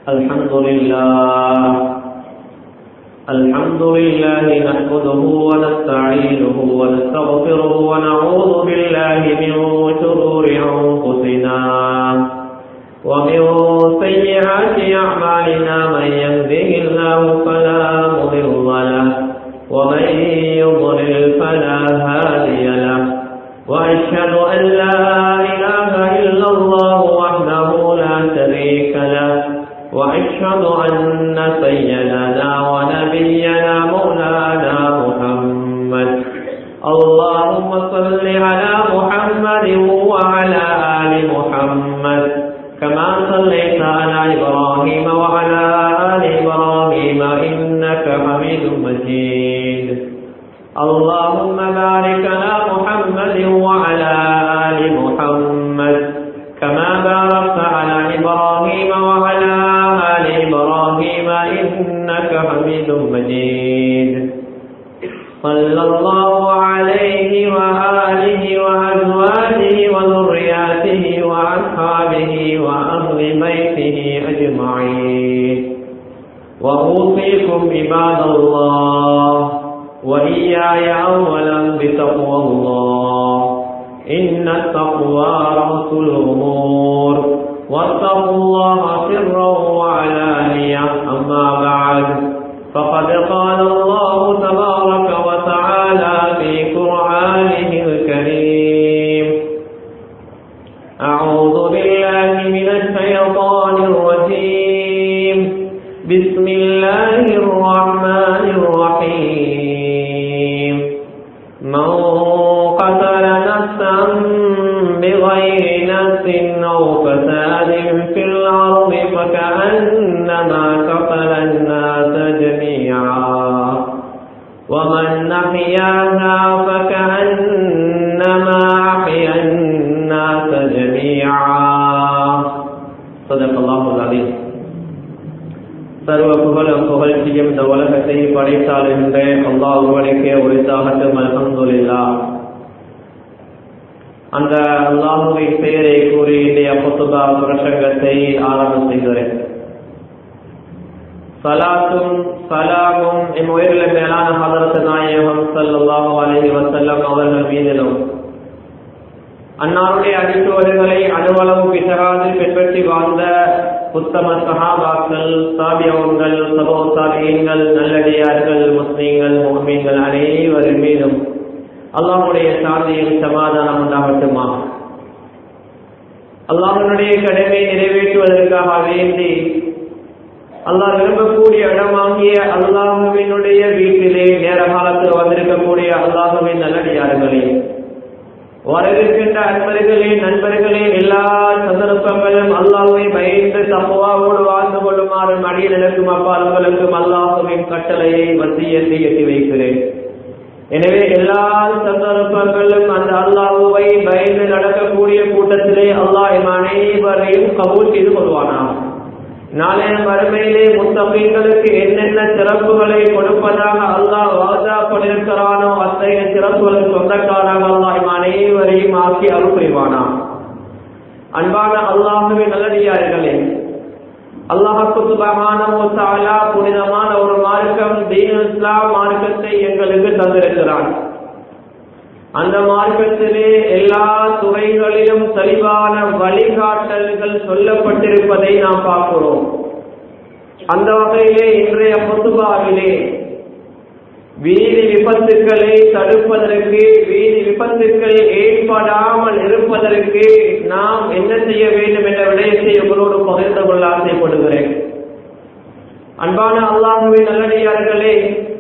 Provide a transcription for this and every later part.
الحمد لله الحمد لله نحمده ونستعينه ونستغفره ونعوذ بالله من شرور أنفسنا ومن سيئات أعمالنا من يهده الله فلا مضل له ومن يضلل فلا هادي له وأشهد أن لا إله إلا الله وحده لا شريك له وأشهد أن سيدنا ونبينا مولانا محمد اللهم صل على محمد وعلى آل محمد كما صليت على إبراهيم وعلى آل إبراهيم إنك حميد مجيد اللهم بارك على محمد وعلى آل محمد كما باركت على إبراهيم وعلى آل إبراهيم إنك حميد مجيد صلى الله عليه وآله وأزواجه وذرياته وأصحابه وأهل بيته أجمعين وأوصيكم عباد الله وإياي أولا بتقوى الله إن التقوى رأس الأمور واتقوا الله سرا وعلانية أما بعد فقد قال الله تبارك وتعالى في قرآنه الكريم أعوذ بالله من الشيطان الرجيم بسم الله الرحمن الرحيم من قتل نفسا بغير نفس أو فساد في الأرض فكأنما قتل الناس جميعا ومن أحياها فكأنما أحيا الناس جميعا صدق الله العظيم சர்வ புகழும் புகழ்ச்சியும் இந்த உலகத்தை படைத்தாளுகின்ற அல்லாஹ் ஒருவனுக்கே உரித்தாகட்டும் அல்ஹம்துலில்லா அந்த அல்லாஹுவின் பெயரை கூறி இன்றைய புத்துபா பிரசங்கத்தை ஆரம்பம் செய்கிறேன் சலாத்தும் சலாமும் என் உயிரில் மேலான ஹதரத் நாயகம் சல்லாஹு அலஹி வசல்லம் அவர்கள் மீதிலும் அன்னாருடைய அடிச்சுவடுகளை அலுவலகம் பிசகாது பின்பற்றி வாழ்ந்த உத்தம சஹாபாக்கள் சாபியவங்கள் சபோ சாபியங்கள் நல்லடியார்கள் முஸ்லீம்கள் மோமீன்கள் அனைவரின் மீதும் அல்லாஹுடைய சாந்தியும் சமாதானம் உண்டாகட்டுமா அல்லாஹனுடைய கடமை நிறைவேற்றுவதற்காக வேண்டி அல்லாஹ் விரும்பக்கூடிய இடமாகிய அல்லாஹுவினுடைய வீட்டிலே நேர காலத்தில் வந்திருக்கக்கூடிய அல்லாஹுவின் நல்லடியார்களே வரவிருக்கின்ற அன்பர்களே நண்பர்களே எல்லா சந்தர்ப்பங்களும் அல்லாஹுவை பயந்து தப்புவாவோடு வாழ்ந்து கொள்ளுமாறு மடிய நினைக்கும் அப்பாலுங்களுக்கும் அல்லாஹுவின் கட்டளையை வசியத்தை எட்டி வைக்கிறேன் எனவே எல்லா சந்தர்ப்பங்களும் அந்த அல்லாஹுவை பயந்து நடக்கக்கூடிய கூட்டத்திலே அல்லாஹ் அனைவரையும் கபூல் செய்து கொள்வானாம் நாளைய மறுமையிலே முத்தகைங்களுக்கு என்னென்ன சிறப்புகளை கொடுப்பதாக அல்லாஹ் வாதா கொண்டிருக்கிறானோ அத்தகைய சிறப்புகளுக்கு சொந்தக்காராக அல்லாஹ் அனைவரையும் ஆக்கி அருள் புரிவானாம் அன்பான அல்லாஹுவின் நல்லடியார்களே அல்லாஹுக்கு சுபகானா புனிதமான ஒரு மார்க்கம் தீன் இஸ்லாம் மார்க்கத்தை எங்களுக்கு தந்திருக்கிறான் அந்த மார்க்கத்திலே எல்லா துறைகளிலும் தெளிவான வழிகாட்டல்கள் சொல்லப்பட்டிருப்பதை நாம் பார்க்கிறோம் அந்த வகையிலே இன்றைய பொதுபாவிலே வீதி விபத்துக்களை தடுப்பதற்கு வீதி விபத்துக்கள் ஏற்படாமல் இருப்பதற்கு நாம் என்ன செய்ய வேண்டும் என்ற விடயத்தை உங்களோடு பகிர்ந்து கொள்ள ஆசைப்படுகிறேன் அன்பான அல்லாஹுவின் நல்லடியார்களே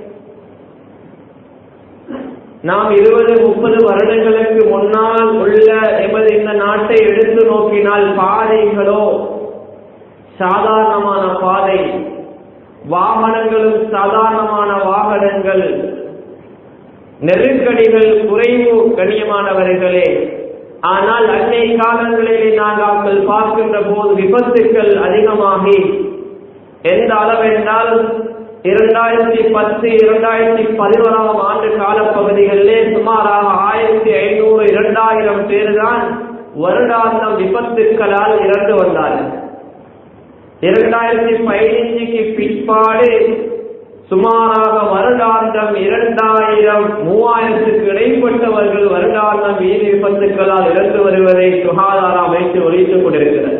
நாம் இருபது முப்பது வருடங்களுக்கு முன்னால் உள்ள எமது இந்த நாட்டை எடுத்து நோக்கினால் பாதைகளோ சாதாரணமான பாதை வாகனங்களும் சாதாரணமான வாகனங்கள் நெருக்கடிகள் குறைவு கண்ணியமானவர்களே ஆனால் அன்னை காலங்களிலே நாங்கள் பார்க்கின்ற போது விபத்துக்கள் அதிகமாகி எந்த அளவென்றால் இரண்டாயிரத்தி பத்து இரண்டாயிரத்தி பதினோராம் ஆண்டு காலப்பகுதிகளிலே சுமாராக ஆயிரத்தி ஐநூறு இரண்டாயிரம் பேர் தான் வருடாந்தம் விபத்துக்களால் இறந்து வந்தார்கள் இரண்டாயிரத்தி பதினைஞ்சுக்கு பிற்பாடு சுமாராக வருடாந்தம் இரண்டாயிரம் மூவாயிரத்துக்கு இடைப்பட்டவர்கள் வருடாந்தம் வீதி விபத்துக்களால் இறந்து வருவதை சுகாதார அமைச்சு ஒழித்துக் கொண்டிருக்கிறது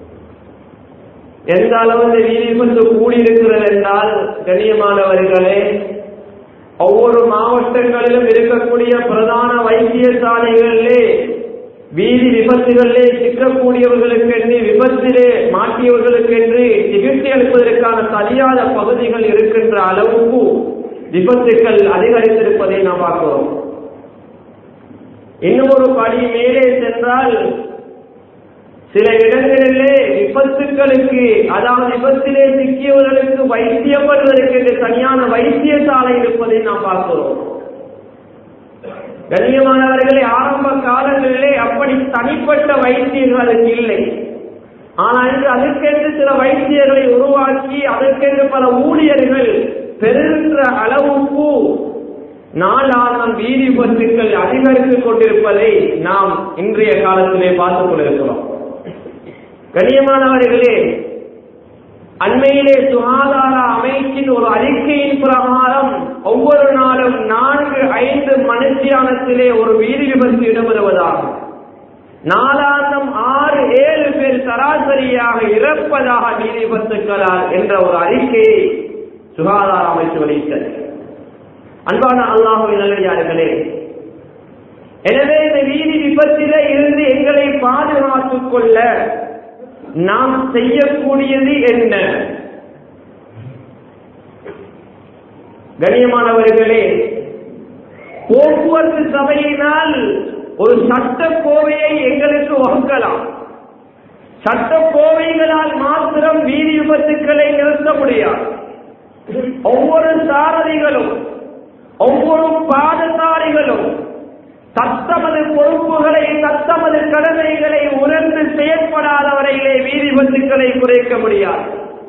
எந்த அளவு இந்த வீதி விபத்து கூடியிருக்கிறது என்றால் கண்ணியமானவர்களே ஒவ்வொரு மாவட்டங்களிலும் இருக்கக்கூடிய பிரதான வைத்தியசாலைகளிலே வீதி விபத்துகளிலே சிக்கக்கூடியவர்களுக்கு என்று விபத்திலே மாட்டியவர்களுக்கு என்று சிகிச்சை அளிப்பதற்கான சரியான பகுதிகள் இருக்கின்ற அளவுக்கு விபத்துக்கள் அதிகரித்திருப்பதை நாம் பார்க்கிறோம் இன்னும் ஒரு படி மேலே சென்றால் சில இடங்களிலே விபத்துக்களுக்கு அதாவது விபத்திலே சிக்கியவர்களுக்கு வைத்தியப்படுவதற்கு என்று தனியான வைத்தியசாலை இருப்பதை நாம் பார்க்கிறோம் கண்ணியமானவர்களே ஆரம்ப காலங்களிலே அப்படி தனிப்பட்ட வைத்தியர்களுக்கு இல்லை ஆனால் இன்று அதற்கென்று சில வைத்தியர்களை உருவாக்கி அதற்கென்று பல ஊழியர்கள் பெறுகின்ற அளவுக்கு நாளானம் வீதி விபத்துக்கள் அதிகரித்துக் கொண்டிருப்பதை நாம் இன்றைய காலத்திலே பார்த்துக் கொண்டிருக்கிறோம் கண்ணியமானவர்களே அண்மையிலே சுகாதார அமைச்சின் ஒரு அறிக்கையின் பிரகாரம் ஒவ்வொரு நாளும் நான்கு ஐந்து மனுஷியானத்திலே ஒரு வீதி விபத்து இடம்பெறுவதாகும் நாலாந்தம் ஆறு ஏழு பேர் சராசரியாக இறப்பதாக வீதி விபத்துக்களால் என்ற ஒரு அறிக்கையை சுகாதார அமைச்சு வெளியிட்டது அன்பான அல்லாஹுவின் நல்லடியார்களே எனவே இந்த வீதி விபத்திலே இருந்து எங்களை பாதுகாத்துக் கொள்ள நாம் செய்யக்கூடியது என்ன கண்ணியமானவர்களே போக்குவரத்து சபையினால் ஒரு சட்ட கோவையை எங்களுக்கு வகுக்கலாம் சட்ட கோவைகளால் மாத்திரம் வீதி விபத்துக்களை நிறுத்த முடியாது ஒவ்வொரு சாரதிகளும் ஒவ்வொரு பாதசாரிகளும் தத்தமது பொறுப்புகளை தத்தமது கடமைகளை உணர்ந்து செயற்படாத வரையிலே வீதி விபத்துக்களை குறைக்க முடியாது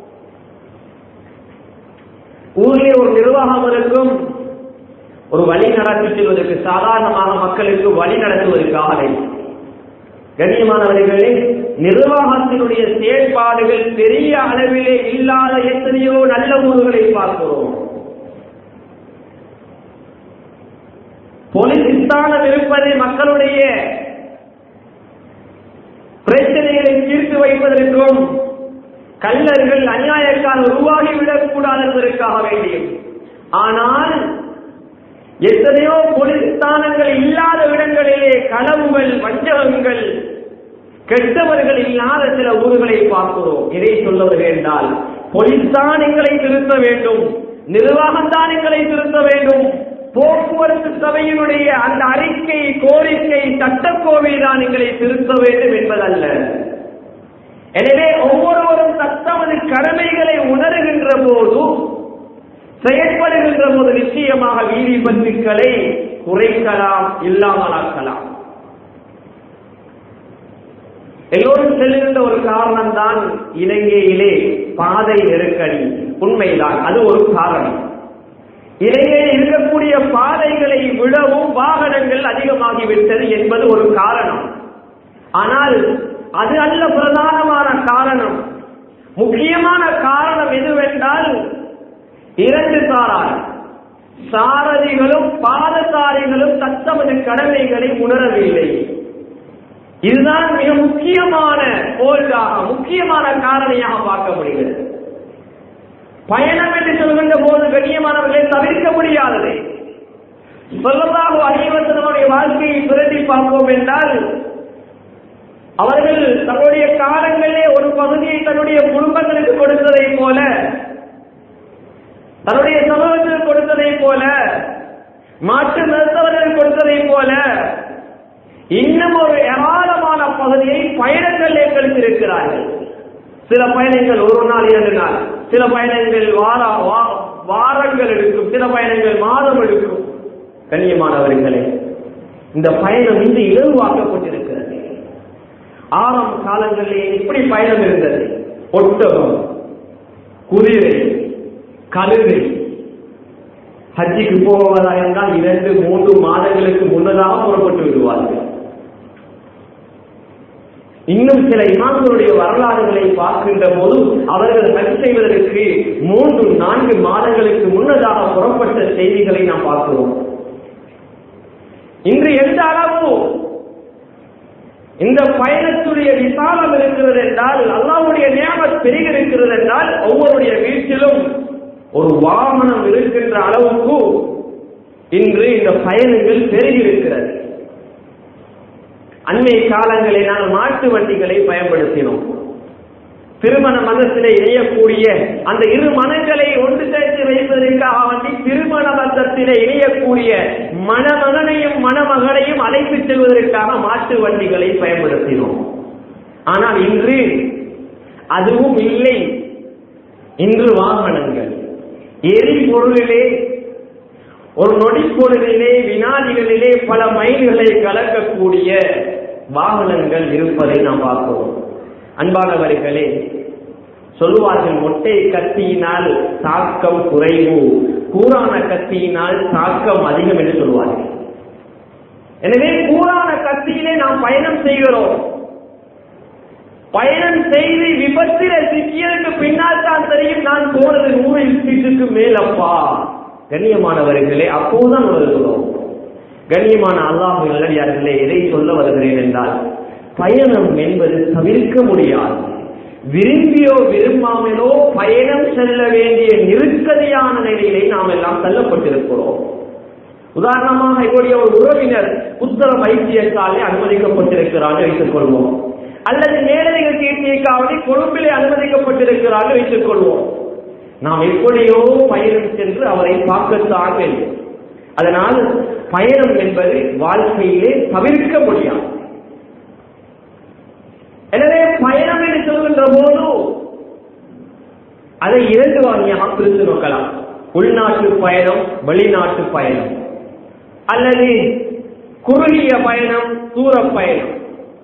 ஊரிலே ஒரு நிர்வாகம் இருக்கும் ஒரு வழி நடத்தி செல்வதற்கு சாதாரணமாக மக்களுக்கு வழி நடத்துவதற்காக கண்ணியமானவர்களே நிர்வாகத்தினுடைய செயல்பாடுகள் பெரிய அளவிலே இல்லாத எத்தனையோ நல்ல ஊர்களை பார்க்கிறோம் போலீஸ் ஸ்தானம் இருப்பது மக்களுடைய பிரச்சனைகளை தீர்த்து வைப்பதற்கும் கல்லர்கள் அநியாயக்கால் உருவாகிவிடக் கூடாது என்பதற்காக வேண்டியும் ஆனால் எத்தனையோ போலீஸ் ஸ்தானங்கள் இல்லாத இடங்களிலே களவுகள் வஞ்சகங்கள் கெட்டவர்கள் இல்லாத சில ஊர்களை பார்க்கிறோம் இதை சொல்ல என்றால் போலீஸ் தான் எங்களை திருத்த வேண்டும் நிர்வாகம் தான் எங்களை திருத்த வேண்டும் போக்குவரத்து சபையினுடைய அந்த அறிக்கை கோரிக்கை சட்டக்கோவை தான் எங்களை திருத்த வேண்டும் என்பதல்ல எனவே ஒவ்வொருவரும் தத்தமது கடமைகளை உணர்கின்ற போது செயல்படுகின்ற போது நிச்சயமாக வீதி விபத்துக்களை குறைக்கலாம் இல்லாமலாக்கலாம் எல்லோரும் செல்லுகின்ற ஒரு காரணம் தான் இலங்கையிலே பாதை நெருக்கடி உண்மைதான் அது ஒரு காரணம் இலங்கையில் இருக்கக்கூடிய பாதைகளை விடவும் வாகனங்கள் அதிகமாகிவிட்டது என்பது ஒரு காரணம் ஆனால் அது அல்ல பிரதானமான காரணம் முக்கியமான காரணம் எதுவென்றால் இரண்டு சாரார் சாரதிகளும் பாதசாரிகளும் தத்தமது கடமைகளை உணரவில்லை இதுதான் மிக முக்கியமான போல்டாக முக்கியமான காரணியாக பார்க்க முடிகிறது பயணம் என்று சொல்கின்ற போது கண்ணியமானவர்களை தவிர்க்க முடியாதது சொல்லதாக அறிவத்தனுடைய வாழ்க்கையை பிரதி பார்ப்போம் என்றால் அவர்கள் தன்னுடைய காலங்களிலே ஒரு பகுதியை தன்னுடைய குடும்பங்களுக்கு கொடுத்ததை போல தன்னுடைய சமூகத்தில் கொடுத்ததை போல மாற்று மருத்துவர்கள் கொடுத்ததை போல இன்னும் ஒரு ஏராளமான பகுதியை பயணங்களிலே கழித்திருக்கிறார்கள் சில பயணங்கள் ஒரு நாள் இரண்டு நாள் சில பயணங்கள் வார வா- வாரங்கள் எடுக்கும் சில பயணங்கள் மாதம் எடுக்கும் கண்ணியமானவர்களே இந்த பயணம் இன்று இலகுவாக்கப்பட்டிருக்கிறது ஆரம்ப காலங்களிலே எப்படி பயணம் இருந்தது ஒட்டகம் குதிரை கழுதை ஹஜ்ஜிக்கு போவதா இருந்தால் இரண்டு மூன்று மாதங்களுக்கு முன்னதாக புறப்பட்டு விடுவார்கள் இன்னும் சில இமாம்களுடைய வரலாறுகளை பார்க்கின்ற போது அவர்கள் ஹஜ் செய்வதற்கு மூன்று நான்கு மாதங்களுக்கு முன்னதாக புறப்பட்ட செய்திகளை நாம் பார்க்கிறோம் இன்று எந்த அளவு இந்த பயணத்துடைய விசாலம் இருக்கிறது என்றால் அல்லாவுடைய நியமத் பெருகிருக்கிறது என்றால் ஒவ்வொருடைய வீட்டிலும் ஒரு வாகனம் இருக்கின்ற அளவுக்கு இன்று இந்த பயணங்கள் பெருகிருக்கிறது அண்மை காலங்களில் நாங்கள் மாட்டு வண்டிகளை பயன்படுத்தினோம் திருமண மதத்திலே இணையக்கூடிய அந்த இரு மனங்களை ஒன்று சேர்த்து வைப்பதற்காக வேண்டி திருமண பந்தத்திலே இணையக்கூடிய மணமகனையும் மணமகனையும் அழைத்து செல்வதற்காக மாட்டு வண்டிகளை பயன்படுத்தினோம் ஆனால் இன்று அதுவும் இல்லை இன்று வாகனங்கள் எரிபொருளிலே ஒரு நொடி பொழுதிலே வினாடிகளிலே பல மைல்களை கலக்கக்கூடிய வாகனங்கள் இருப்பதை நாம் பார்க்கிறோம் அன்பானவர்களே சொல்லுவார்கள் மொட்டை கத்தியினால் தாக்கம் குறைவு கூரான கத்தியினால் தாக்கம் அதிகம் என்று சொல்வார்கள் எனவே கூரான கத்தியிலே நாம் பயணம் செய்கிறோம் பயணம் செய்து விபத்தில் சிக்கியதற்கு பின்னால் தான் தெரியும் நான் போனது நூறு சீட்டுக்கு மேலப்பா கண்ணியமானவர்களே அப்போதுதான் வருகிறோம் கண்ணியமான அல்லாஹு நல்லடியார்களே எதை சொல்ல வருகிறேன் என்றால் பயணம் என்பது தவிர்க்க முடியாது விரும்பியோ விரும்பாமலோ பயணம் செல்ல வேண்டிய நெருக்கடியான நிலையிலே நாம் எல்லாம் தள்ளப்பட்டிருக்கிறோம் உதாரணமாக இவருடைய ஒரு உறவினர் புத்தர வைத்தியசாலை அனுமதிக்கப்பட்டிருக்கிறார்கள் வைத்துக் கொள்வோம் அல்லது மேலதிக சிகிச்சைக்காவடி கொழும்பிலே அனுமதிக்கப்பட்டிருக்கிறார்கள் வைத்துக் கொள்வோம் நாம் எப்படியோ பயணம் சென்று அவரை பார்க்கத்தான் வேண்டும் அதனால் பயணம் என்பது வாழ்க்கையிலே தவிர்க்க முடியாது எனவே பயணம் என்று சொல்கின்ற போது அதை இரண்டு வகையாக பிரித்து நோக்கலாம் உள்நாட்டு பயணம் வெளிநாட்டு பயணம் அல்லது குறுகிய பயணம் தூர பயணம்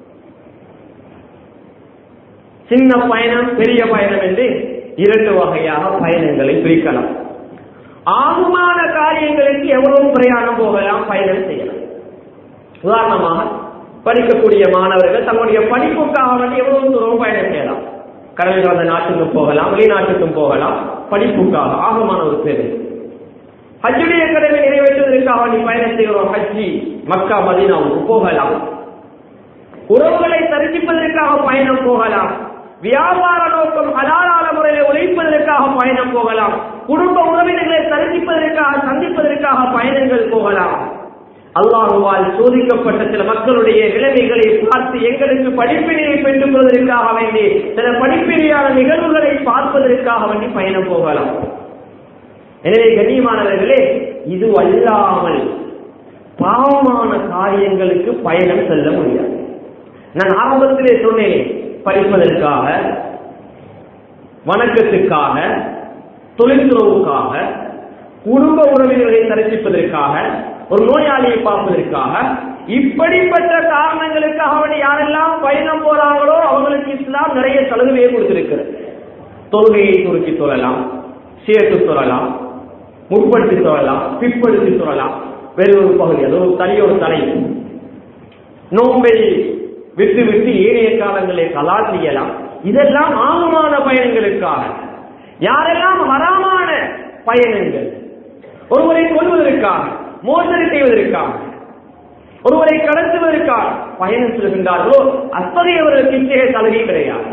சின்ன பயணம் பெரிய பயணம் என்று இரண்டு வகையாக பயணங்களை பிரிக்கலாம் ஆகுமான காரியங்களுக்கு எவ்வளவு பிரயாணம் போகலாம் பயணம் செய்யலாம் உதாரணமாக படிக்கக்கூடிய மாணவர்கள் தங்களுடைய படிப்புக்காக வேண்டி எவ்வளவு தூரம் பயணம் செய்யலாம் கடல் கடந்த நாட்டுக்கும் போகலாம் வெளிநாட்டுக்கும் போகலாம் படிப்புக்காக ஆகமான ஒரு பேரு ஹஜ்ஜுடைய கடமை நிறைவேற்றுவதற்காக வேண்டி பயணம் செய்கிறோம் ஹஜ்ஜி மக்கா மதீனாவுக்கு போகலாம் உறவுகளை தரிசிப்பதற்காக பயணம் போகலாம் வியாபார நோக்கம் ஹலாலான முறையில் உழைப்பதற்காக பயணம் போகலாம் குடும்ப உறவினர்களை தரிசிப்பதற்காக சந்திப்பதற்காக பயணங்கள் போகலாம் அல்லாஹுவால் சோதிக்கப்பட்ட சில மக்களுடைய நிலைமைகளை பார்த்து எங்களுக்கு படிப்பினையை பெற்றுக் கொள்வதற்காக வேண்டி சில படிப்பினையான நிகழ்வுகளை பார்ப்பதற்காக வேண்டி பயணம் போகலாம் எனவே கண்ணியமானவர்களே இது அல்லாமல் பாவமான காரியங்களுக்கு பயணம் செல்ல முடியாது நான் ஆரம்பத்திலே சொன்னேன் படிப்பதற்காக வணக்கத்துக்காக தொழில்துறவுக்காக குடும்ப உறவினர்களை தரிசிப்பதற்காக ஒரு நோயாளியை பார்ப்பதற்காக இப்படிப்பட்ட காரணங்களுக்காக அவனை யாரெல்லாம் பயணம் போறாங்களோ அவங்களுக்கு இஸ்லாம் நிறைய சலுகையை கொடுத்திருக்கிறது தொழுகையை சுருக்கி சொல்லலாம் சேர்த்து சொல்லலாம் முற்படுத்தி சொல்லலாம் பிற்படுத்தி சொல்லலாம் வேறு ஒரு பகுதி அது ஒரு தனியொரு தலை நோம்பை விட்டு விட்டு ஏனைய காலங்களை கலா செய்யலாம் இதெல்லாம் ஆகமான பயணங்களுக்காக யாரெல்லாம் வராமான பயணங்கள் ஒருவரை கொள்வதற்காக மோசடி செய்வதற்காக ஒருவரை கடத்துவதற்காக பயணம் செல்கின்றார்களோ அத்தகையவர்களுக்கு இத்தகைய சலுகை கிடையாது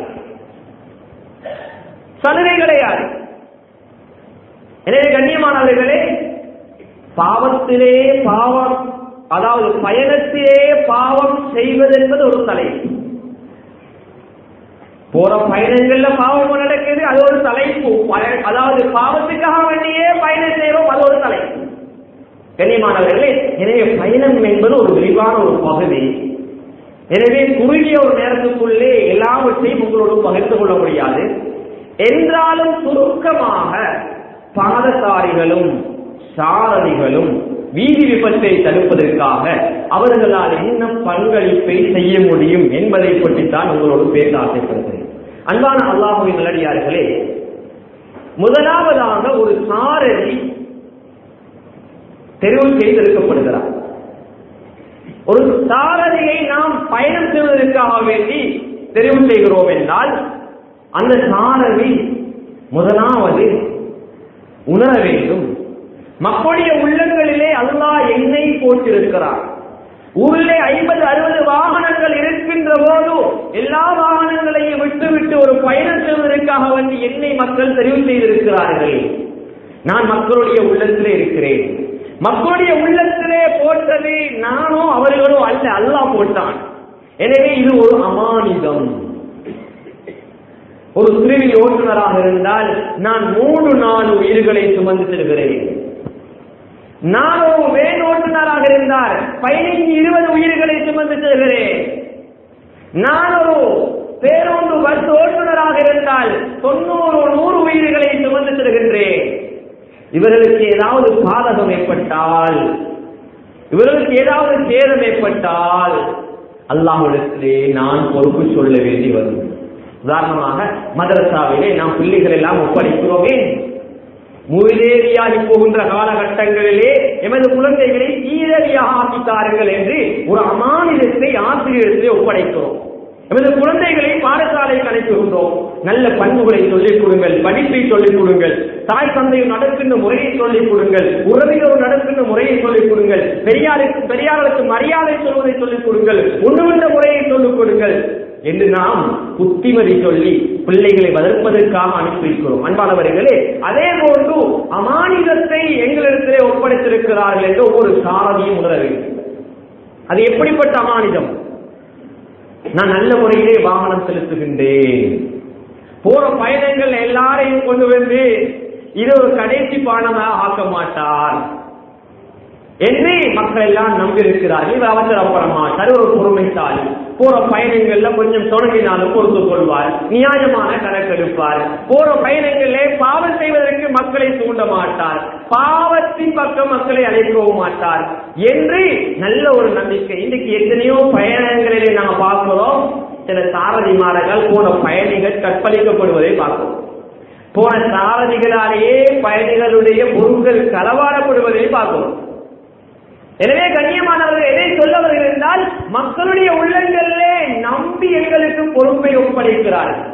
சலுகை கிடையாது எனவே கண்ணியமானவர்களே பாவத்திலே பாவம் அதாவது பயணத்திலே பாவம் செய்வது என்பது ஒரு தலைப்பு போற பயணங்கள்ல பாவம் நடக்குது அது ஒரு தலைப்பு பய- அதாவது பாவத்துக்காக வேண்டியே பயணம் செய்யறோம் அது ஒரு தலைப்பு கண்ணியமானவர்களே எனவே பயணம் என்பது ஒரு விரிவான ஒரு பகுதி எனவே குறுகிய ஒரு நேரத்துக்குள்ளே எல்லாவற்றையும் உங்களோடு பகிர்ந்து கொள்ள முடியாது என்றாலும் சுருக்கமாக பாதசாரிகளும் சாரதிகளும் வீதி விபத்தை தடுப்பதற்காக அவர்களால் என்ன பங்களிப்பை செய்ய முடியும் என்பதை பற்றித்தான் உங்களோடு பேச ஆசைப்படுகிறேன் அன்பான அல்லாஹுவின் நல்லடியார்களே முதலாவதாக ஒரு சாரதி தெரிவு செய்திருக்கப்படுகிறார் ஒரு சாரதியை நாம் பயணம் செய்வதற்காக வேண்டி தெரிவு செய்கிறோம் என்றால் அந்த சாரதி முதலாவது உணர வேண்டும் மக்களுடைய உள்ளங்களிலே அல்லாஹ் என்னை போட்டிருக்கிறார் ஊரிலே ஐம்பது அறுபது வாகனங்கள் இருக்கின்ற போது எல்லா வாகனங்களையும் விட்டுவிட்டு ஒரு பயணம் செய்வதற்காக வேண்டி என்னை மக்கள் தெரிவு செய்திருக்கிறார்கள் நான் மக்களுடைய உள்ளத்திலே இருக்கிறேன் மக்களுடைய உள்ளத்திலே போட்டது நானோ அவர்களோ அல்ல அல்லாஹ் போட்டான் எனவே இது ஒரு அமானிதம் ஒரு சிறுவி ஓட்டுநராக இருந்தால் நான் மூணு நாலு உயிர்களை சுமந்து செல்கிறேன் நான் ஒரு வேன் ஓட்டுநராக இருந்தால் பதினைந்து இருபது உயிர்களை சுமந்து செல்கிறேன் நான் ஒரு பேருந்து பஸ் ஓட்டுநராக இருந்தால் தொண்ணூறு நூறு உயிர்களை சுமந்து செல்கின்றேன் இவர்களுக்கு ஏதாவது பாதகம் ஏற்பட்டால் இவர்களுக்கு ஏதாவது சேதம் ஏற்பட்டால் அல்லாஹ்விடத்திலே நான் பொறுப்பு சொல்ல வேண்டி வரும் உதாரணமாக மதரசாவிலே நாம் பிள்ளைகள் எல்லாம் ஒப்படைக்கிறோமே மூதேவியாகி போகின்ற காலகட்டங்களிலே எமது குழந்தைகளை சீரடியாக ஆக்கித்தாருங்கள் என்று ஒரு அமானிதத்தை ஆசிரியர்களை ஒப்படைக்கிறோம் எமது குழந்தைகளை பாடசாலைக்கு அனுப்புகின்றோம் நல்ல பண்புகளை சொல்லிக் கொடுங்கள் படிப்பை சொல்லிக் கொடுங்கள் தாய் தந்தையும் நடக்கின்ற முறையை சொல்லிக் கொடுங்கள் உறவினரும் நடக்கின்ற முறையை சொல்லிக் கொடுங்கள் பெரியாருக்கு பெரியார்களுக்கு மரியாதை சொல்வதை சொல்லிக் கொடுங்கள் உண்ணுகின்ற முறையை சொல்லிக் கொடுங்கள் என்று நாம் புத்திமதி சொல்லி பிள்ளைகளை வளர்ப்பதற்காக அனுப்பி வைக்கிறோம் அன்பானவர்களே அதே போன்று அமானிதத்தை எங்களிடத்திலே ஒப்படைத்திருக்கிறார்கள் என்று ஒவ்வொரு சாரதியும் உணர வேண்டும் அது எப்படிப்பட்ட அமானிதம் நான் நல்ல முறையிலே வாகனம் செலுத்துகின்றேன் போற பயணங்கள் எல்லாரையும் கொண்டு வந்து இது ஒரு கடைசி பானமாக ஆக்க மாட்டார் என்று மக்கள் எல்லாம் நம்பியிருக்கிறார்கள் இவர் அவசரப்பட மாட்டார் ஒரு பொறுமைத்தாள் போற பயணங்கள்ல கொஞ்சம் தொடங்கினாலும் பொறுத்து கொள்வார் நியாயமான கணக்கெடுப்பார் போற பயணங்களிலே பாவம் செய்வதற்கு மக்களை தூண்ட மாட்டார் பாவத்தின் பக்கம் மக்களை அழைக்கவும் மாட்டார் என்று நல்ல ஒரு நம்பிக்கை இன்னைக்கு எத்தனையோ பயணங்களிலே நாங்க பார்க்கிறோம் சில சாரதிமார்கள் போன பயணிகள் கற்பழிக்கப்படுவதை பார்க்கிறோம் போன சாரதிகளாலேயே பயணிகளுடைய பொருட்கள் களவாடப்படுவதை பார்க்கிறோம் எனவே கண்ணியமானவர்கள் எதை சொல்ல வருகிறால் மக்களுடைய உள்ளங்களிலே நம்பி எங்களுக்கு பொறுப்பை ஒப்படைக்கிறார்கள்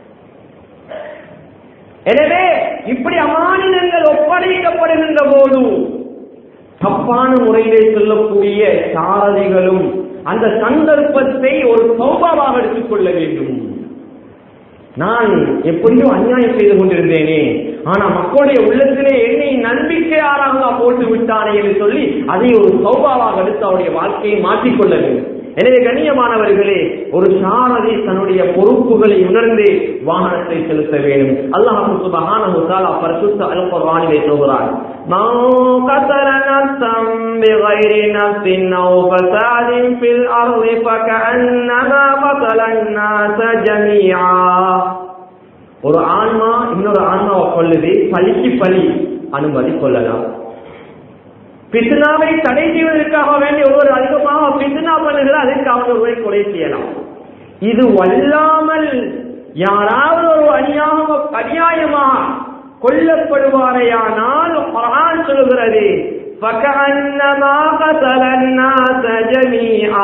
எனவே இப்படி அமானிதங்கள் ஒப்படைக்கப்படுகின்ற போது தப்பான முறையிலே சொல்லக்கூடிய சாரதிகளும் அந்த சந்தர்ப்பத்தை ஒரு சௌபாவாக எடுத்துக்கொள்ள வேண்டும் நான் எப்படியோ அநியாயம் செய்து கொண்டிருந்தேனே ஆனா மக்களுடைய உள்ளத்திலே என்னை நம்பிக்கையாராக போட்டு விட்டானே என்று சொல்லி அதை ஒரு சௌபாவாக எடுத்து அவருடைய வாழ்க்கையை மாற்றிக்கொள்ள வேண்டும் எனவே கண்ணியமானவர்களே ஒரு சாரதி தன்னுடைய பொறுப்புகளை உணர்ந்து வாகனத்தை செலுத்த வேண்டும் அல்லாஹ் சுபஹானஹு தஆலா பரிசுத்த அல் குர்ஆனிலே சொல்கிறார் மன் கதல நஃப்ஸன் பிகைரி நஃப்ஸின் அவ் ஃபஸாதின் ஃபில் அர்தி ஃபகஅன்னமா கதல الناس ஜமீஆ ஒரு ஆன்மா இன்னொரு ஆன்மாவை கொல்லுது பலிக்கு பலி அனுமதி கொள்ளலாம் பித்னாவை தடை செய்வதற்காக வேண்டிய ஒவ்வொரு அதிகமாக பித்னா பண்ணுகிற அதற்கு அவன் ஒருவரை கொலை செய்யலாம் இது வல்லாமல் யாராவது ஒரு அநியாயம அநியாயமா கொல்லப்படுவாரையானால் குர்ஆன் சொல்கிறது فكأنما قتل الناس جميعا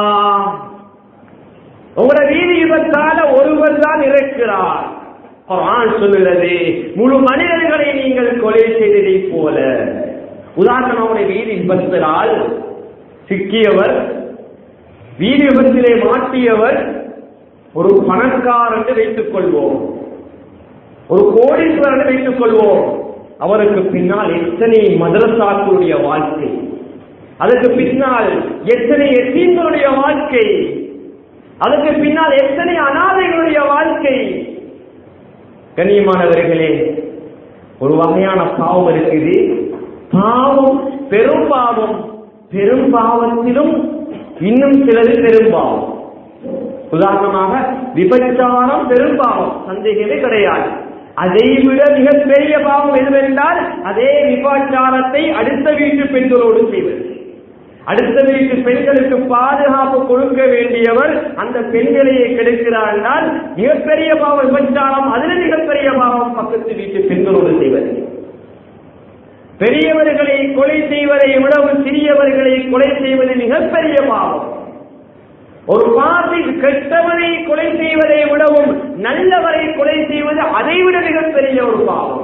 உங்களோட வீதி விபத்தால ஒருவர் தான் இருக்கிறார் குர்ஆன் சொல்லுகிறது முழு மனிதர்களை நீங்கள் கொலை செய்ததை போல உதாரணமாக வீதி விபத்தினால் சிக்கியவர் வீதி விபத்திலே மாட்டியவர் ஒரு பணக்காரர் என்று வைத்துக் கொள்வோம் ஒரு கோடீஸ்வரர் என்று வைத்துக் கொள்வோம் அவருக்கு பின்னால் எத்தனை மதரசாக்களுடைய வாழ்க்கை அதற்கு பின்னால் எத்தனை எத்தீன்களுடைய வாழ்க்கை அதற்கு பின்னால் எத்தனை அனாதைகளுடைய வாழ்க்கை கண்ணியமானவர்களே ஒரு வகையான பாவம் இருக்குது பாவம் பெரும் பாவம் பெரும் பாவத்திலும் இன்னும் சிலது பெரும் பாவம் உதாரணமாக விபச்சாரம் பெரும் பாவம் சந்தேகமே கிடையாது அதை விட மிகப்பெரிய பாவம் எதுவென்றால் அதே விபச்சாரத்தை அடுத்த வீட்டு பெண்களோடு செய்வது அடுத்த வீட்டு பெண்களுக்கு பாதுகாப்பு கொடுக்க வேண்டியவர் அந்த பெண்களையே கெடுக்கிறார் என்றால் மிகப்பெரிய பாவம் விபச்சாரம் அதில் மிகப்பெரிய பாவம் பக்கத்து வீட்டு பெண்களோடு செய்வது பெரியவர்களை கொலை செய்வதை விடவும் சிறியவர்களை கொலை செய்வது மிகப்பெரிய பாவம் ஒரு பாசி கெட்டவனை கொலை செய்வதை விடவும் நல்லவரை கொலை செய்வது அதைவிட மிகப்பெரிய ஒரு பாவம்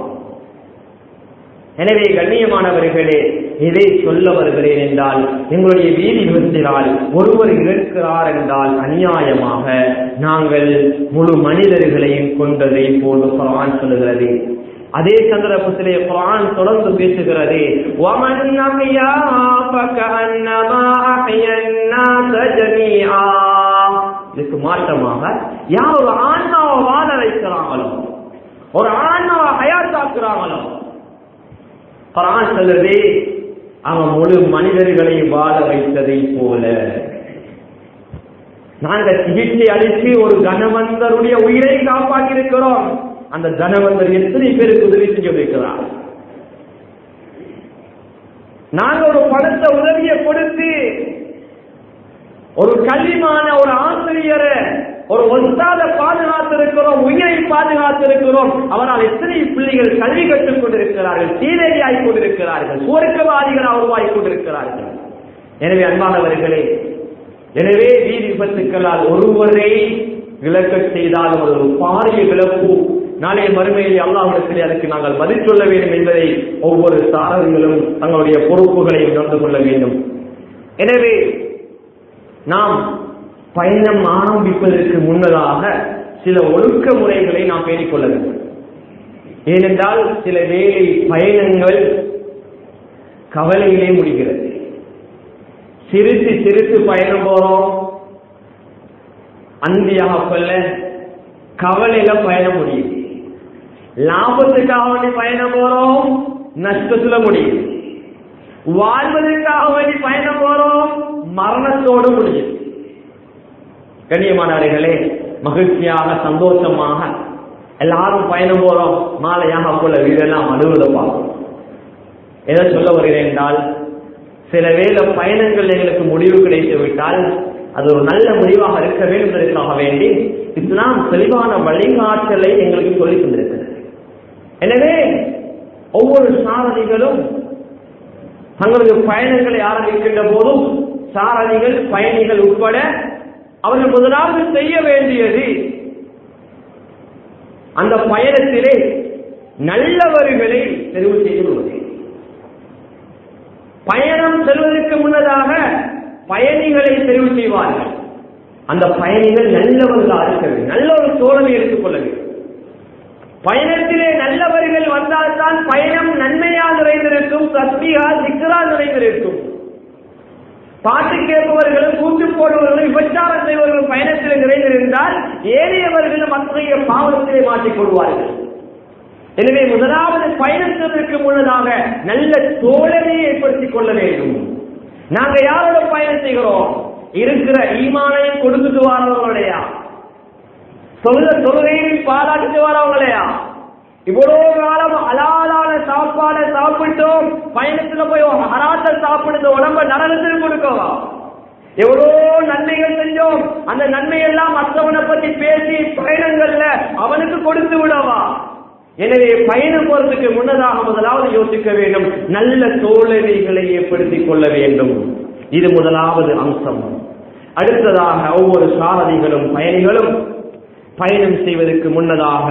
எனவே கண்ணியமானவர்களே இதை சொல்ல வருகிறேன் என்றால் எங்களுடைய வீதி விபத்தினால் ஒருவர் இறக்கிறார் என்றால் அநியாயமாக நாங்கள் முழு மனிதர்களையும் கொண்டதை போன்று குரான் சொல்லுகிறது அதே சந்தர்ப்பத்திலே குரான் தொடர்ந்து பேசுகிறது وَمَنْ أَحْيَا فَكَأَنَّمَا أَحْيَا النَّاسَ جَمِيعًا இதுக்கு மாற்றமாக யார் ஒரு ஆன்மாவை வாழ வைக்கிறாங்களோ ஒரு ஆன்மாவை ஹயாத்தாக்குறாங்களோ குரான் சொல்லுது அவன் முழு மனிதர்களை வாழ வைத்ததை போல நாங்க சிகிச்சை அளித்து ஒரு கனவந்தருடைய உயிரை காப்பாற்றி இருக்கிறோம் அந்த கனவந்தர் எத்தனை பேருக்கு உதவி செஞ்சிருக்கிறார் நாங்க ஒரு பணத்தை உதவியை கொடுத்து ஒரு கல்விமான ஒரு ஆசிரியரை ஒரு ஒத்தாத பாதுகாத்திருக்கிறோம் உயிரை பாதுகாத்திருக்கிறோம் அவரால் எத்தனை பிள்ளைகள் கல்வி கற்றுக் கொண்டிருக்கிறார்கள் சீரடியாய் கொண்டிருக்கிறார்கள் சுவர்க்கவாதிகள் உருவாகி கொண்டிருக்கிறார்கள் எனவே அன்பானவர்களே எனவே வீதி விபத்துக்களால் ஒருவரை விளக்கச் செய்தால் ஒரு பாரிய விளக்கு நாளைய மறுமையில் அல்லாஹிடத்திலே அதற்கு நாங்கள் பதில் சொல்ல வேண்டும் என்பதை ஒவ்வொரு சாரதிகளும் தங்களுடைய பொறுப்புகளை உணர்ந்து கொள்ள வேண்டும் எனவே நாம் பயணம் ஆரம்பிப்பதற்கு முன்னதாக சில ஒழுக்க முறைகளை நாம் பேணிக்கொள்ள வேண்டும் ஏனென்றால் சில வேலை பயணங்கள் கவலையிலே முடிகிறது சிரித்து சிரித்து பயணம் போறோம் அந்தியாக கொள்ள கவலையில பயணம் முடியுது லாபத்துக்காக வேண்டி பயணம் போறோம் நஷ்டத்துல முடியுது வாழ்வதற்காக வேண்டி பயணம் போறோம் மரணத்தோடு முடியுது கண்ணியமானவர்களே மகிழ்ச்சியாக சந்தோஷமாக எல்லாரும் பயணம் போறோம் மாலையாக போல வீடெல்லாம் அழுவதை பார்க்கும் எதை சொல்ல வருகிறேன் என்றால் சில வேலை பயணங்கள் எங்களுக்கு முடிவு கிடைத்து விட்டால் அது ஒரு நல்ல முடிவாக இருக்க வேண்டும் என்பதற்காக வேண்டி இஸ்லாம் தெளிவான வழிகாட்டலை எங்களுக்கு சொல்லிக் கொண்டிருக்கிறது எனவே ஒவ்வொரு சாரதிகளும் தங்களது பயணங்களை ஆரம்பிக்கின்ற போதும் சாரதிகள் பயணிகள் உட்பட அவர்கள் முதலாவது செய்ய வேண்டியது அந்த பயணத்திலே நல்லவர்களை தெரிவு செய்து கொள்வது பயணம் செல்வதற்கு முன்னதாக பயணிகளை தெரிவு செய்வார்கள் அந்த பயணிகள் நல்லவர்களாக இருக்க வேண்டும் நல்ல ஒரு தோழமை எடுத்துக்கொள்ள வேண்டும் பயணத்திலே நல்லவர்கள் வந்தால்தான் பயணம் நன்மையால் நிறைந்திருக்கும் சக்தியா சிக்கரால் நிறைந்திருக்கும் பாட்டு கேட்பவர்களும் கூட்டு போடுபவர்களும் விபச்சாரம் செய்வர்களும் பயணத்தில் நிறைந்திருந்தால் ஏறியவர்களும் அத்தகைய பாவத்திலே மாற்றிக் கொள்வார்கள் எனவே முதலாவது பயணத்திற்கு முன்னதாக நல்ல தோழமையை ஏற்படுத்திக் கொள்ள வேண்டும் நாங்க யாரோட பயணம் செய்கிறோம் இருக்கிற ஈமானையும் கொடுத்துட்டு வரவங்களையா சொல்ல தொழுகையும் பாராட்டிட்டு வரவங்களையா இவ்வளவு காலம் அலாலான சாப்பாடை சாப்பிட்டோம் பயணத்துல போய் ஹராத்த சாப்பிடுற உடம்ப நரகத்தில் கொடுக்கவா எவ்வளோ நன்மைகள் செஞ்சோம் அந்த நன்மையெல்லாம் மற்றவனை பத்தி பேசி பயணங்கள்ல அவனுக்கு கொடுத்து விடவா எனவே பயணம் போறதுக்கு முன்னதாக முதலாவது யோசிக்க வேண்டும் நல்ல தோழமைகளை ஏற்படுத்திக் கொள்ள வேண்டும் இது முதலாவது அம்சம் அடுத்ததாக ஒவ்வொரு சாரதிகளும் பயணிகளும் பயணம் செய்வதற்கு முன்னதாக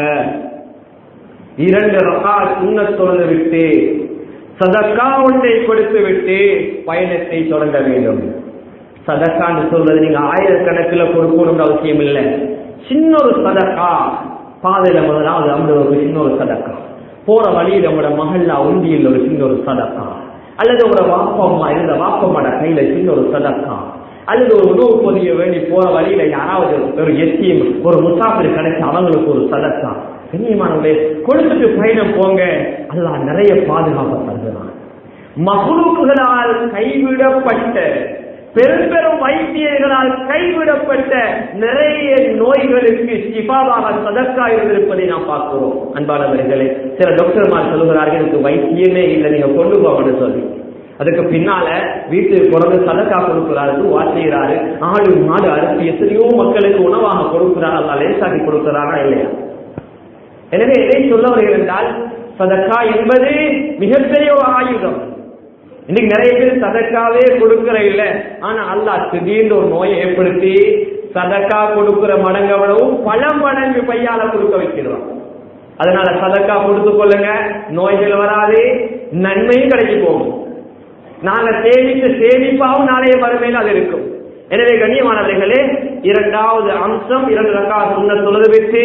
இரண்டு ரகா சுண்ண தொழுது விட்டு சதக்கா ஒன்றை கொடுத்து விட்டு பயணத்தை தொடங்க வேண்டும் சதக்கான்னு சொல்றது நீங்க ஆயிரக்கணக்கில் கொடுக்கணும்னு அவசியம் இல்லை சின்ன ஒரு சதக்கா பாதையில முதலாவது அந்த ஒரு சின்ன ஒரு சதக்கா போற வழியில் உங்களோட மகள்ல உண்டியில் ஒரு சின்ன ஒரு சதக்கா அல்லது உங்களோட வாப்பம்மா இருந்த வாப்பம்மாட கையில சின்ன ஒரு சதக்கா அல்லது ஒரு உணவு பொதிய வேண்டி போற வழியில யாராவது ஒரு எத்தியும் ஒரு முசாஃபிர் கிடைச்ச அவங்களுக்கு ஒரு சதக்கா கண்ணியமானவர்களே கொடுத்துட்டு பயணம் போங்க அல்லா நிறைய பாதுகாப்பு தருகிறான் மகுழுக்குகளால் கைவிடப்பட்ட பெரும் பெரும் வைத்தியர்களால் கைவிடப்பட்ட நிறைய நோய்களுக்கு சிபாவாக சதக்கா இருந்திருப்பதை நாம் பார்க்கிறோம் அன்பானவர்களே சில டாக்டர்மார் சொல்லுகிறார்கள் எனக்கு வைத்தியமே இல்லை நீங்க கொண்டு போகணும்னு சொல்லி அதுக்கு பின்னால வீட்டுக்கு பிறகு சதக்கா கொடுக்கிறாரு வா செய்கிறாரு ஆடு மாடு அரிசி எத்தனையோ மக்களுக்கு உணவாக கொடுக்கிறார் அல்ல லேசாக்கி கொடுக்கிறாரா இல்லையா எனவே எதை சொல்ல வருகிறேன் என்றால் சதக்கா என்பது மிகப்பெரிய ஒரு ஆயுதம் இன்னைக்கு நிறைய பேர் சதக்காவே கொடுக்கற இல்ல ஆனா அல்லாஹ் திடீர்னு ஒரு நோயை ஏற்படுத்தி சதக்கா கொடுக்கிற மடங்கவளவும் பல மடங்கு பையால கொடுக்க வைக்கிறோம் அதனால சதக்கா கொடுத்து கொள்ளுங்க நோய்கள் வராது நன்மையும் கிடைக்கு போகும் நாங்க சேமித்த சேமிப்பாவும் நாளைய மறுமையில் அது இருக்கும் எனவே கண்ணியமானவர்களே இரண்டாவது அம்சம் இரண்டு ரக்கா சொன்ன தொழுது விட்டு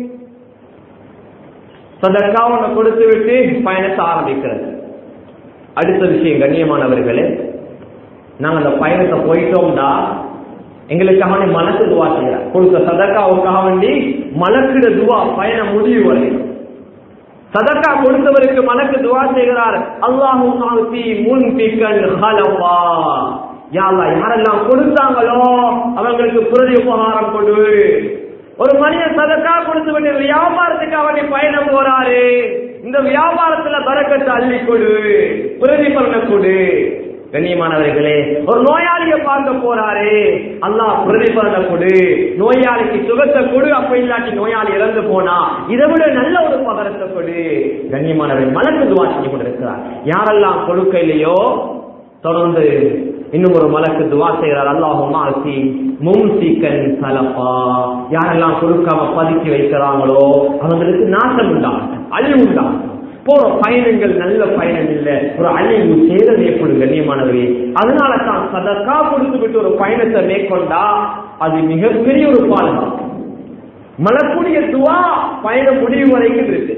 சதக்கா ஒன்று கொடுத்து விட்டு பயணத்தை ஆரம்பிக்கிறது அடுத்த விஷயம் கண்ணியமானவர்களே நாங்க அந்த பயணத்தை போயிட்டோம்னா எங்களுக்காக மனசு துவா செய்யறார் கொடுத்த சதக்காவுக்காக வேண்டி மலக்கிட துவா பயணம் முடிவு வரைக்கும் சதக்கா கொடுத்தவருக்கு மலக்கு துவா செய்கிறார் அல்லாஹு முன் ஹலவா யாரா யாரெல்லாம் கொடுத்தாங்களோ அவங்களுக்கு பிரதி உபகாரம் கொடு ஒரு மனிதன் சதக்கா கொடுத்து விட்டு வியாபாரத்துக்கு அவனை பயணம் போறாரு இந்த வியாபாரத்துல பறக்கத்தை அள்ளி கொடு பிரதிபலனை கொடு கண்ணியமானவர்களே ஒரு நோயாளியை பார்க்க போறாரு அல்லாஹ் பிரதிபலனை கொடு நோயாளிக்கு சுகத்தை கொடு அப்ப இல்லாட்டி நோயாளி இறந்து போனா இதை விட நல்ல ஒரு பகரத்தை கொடு கண்ணியமானவர்கள் மலக்கு துவா செஞ்சு கொண்டிருக்கிறார் யாரெல்லாம் கொடுக்க இல்லையோ தொடர்ந்து இன்னும் ஒரு மலக்கு துவா செய்கிறார் அல்லாஹும் ஆசி மும்சிக்கன் சலப்பா யாரெல்லாம் கொடுக்காம பதுக்கி வைக்கிறாங்களோ அவங்களுக்கு நாசம் உண்டாகட்டும் அழிவு உண்டாகட்டும் போற பயணங்கள் நல்ல பயணம் இல்ல ஒரு அழிவு சேதம் ஏற்படும் கண்ணியமானவரே அதனால தான் சதக்கா கொடுத்து விட்டு ஒரு பயணத்தை மேற்கொண்டா அது மிகப்பெரிய ஒரு பாதுகாப்பு மலக்கூடிய துவா பயணம் முடிவு வரைக்கும் இருக்கு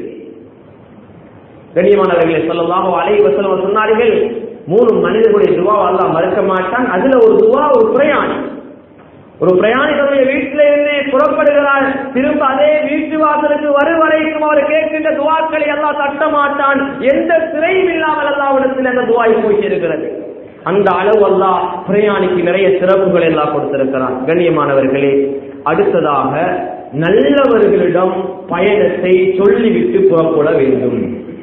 கண்ணியமானவர்களை சொல்லலாம் அலை வசலம் சொன்னார்கள் மூணு மனிதர்களுடைய துவா அல்லா மறுக்க மாட்டான் அதுல ஒரு துவா ஒரு பிரயாணி ஒரு பிரயாணி தன்னுடைய வீட்டில இருந்து புறப்படுகிறார் திரும்ப அதே வீட்டு வாசலுக்கு வரும் வரைக்கும் அவர் கேட்கின்ற துவாக்களை எல்லாம் தட்ட மாட்டான் எந்த சிறையும் இல்லாமல் அல்லாவிடத்தில் அந்த துவாய் போய் இருக்கிறது அந்த அளவு அல்லா பிரயாணிக்கு நிறைய சிறப்புகள் எல்லாம் கொடுத்திருக்கிறான் கண்ணியமானவர்களே அடுத்ததாக நல்லவர்களிடம் பயணத்தை சொல்லிவிட்டு புறப்பட வேண்டும்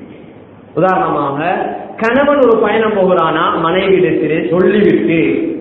உதாரணமாக கணவன் ஒரு பயணம் போகிறானா மனைவிடத்திலே சொல்லிவிட்டு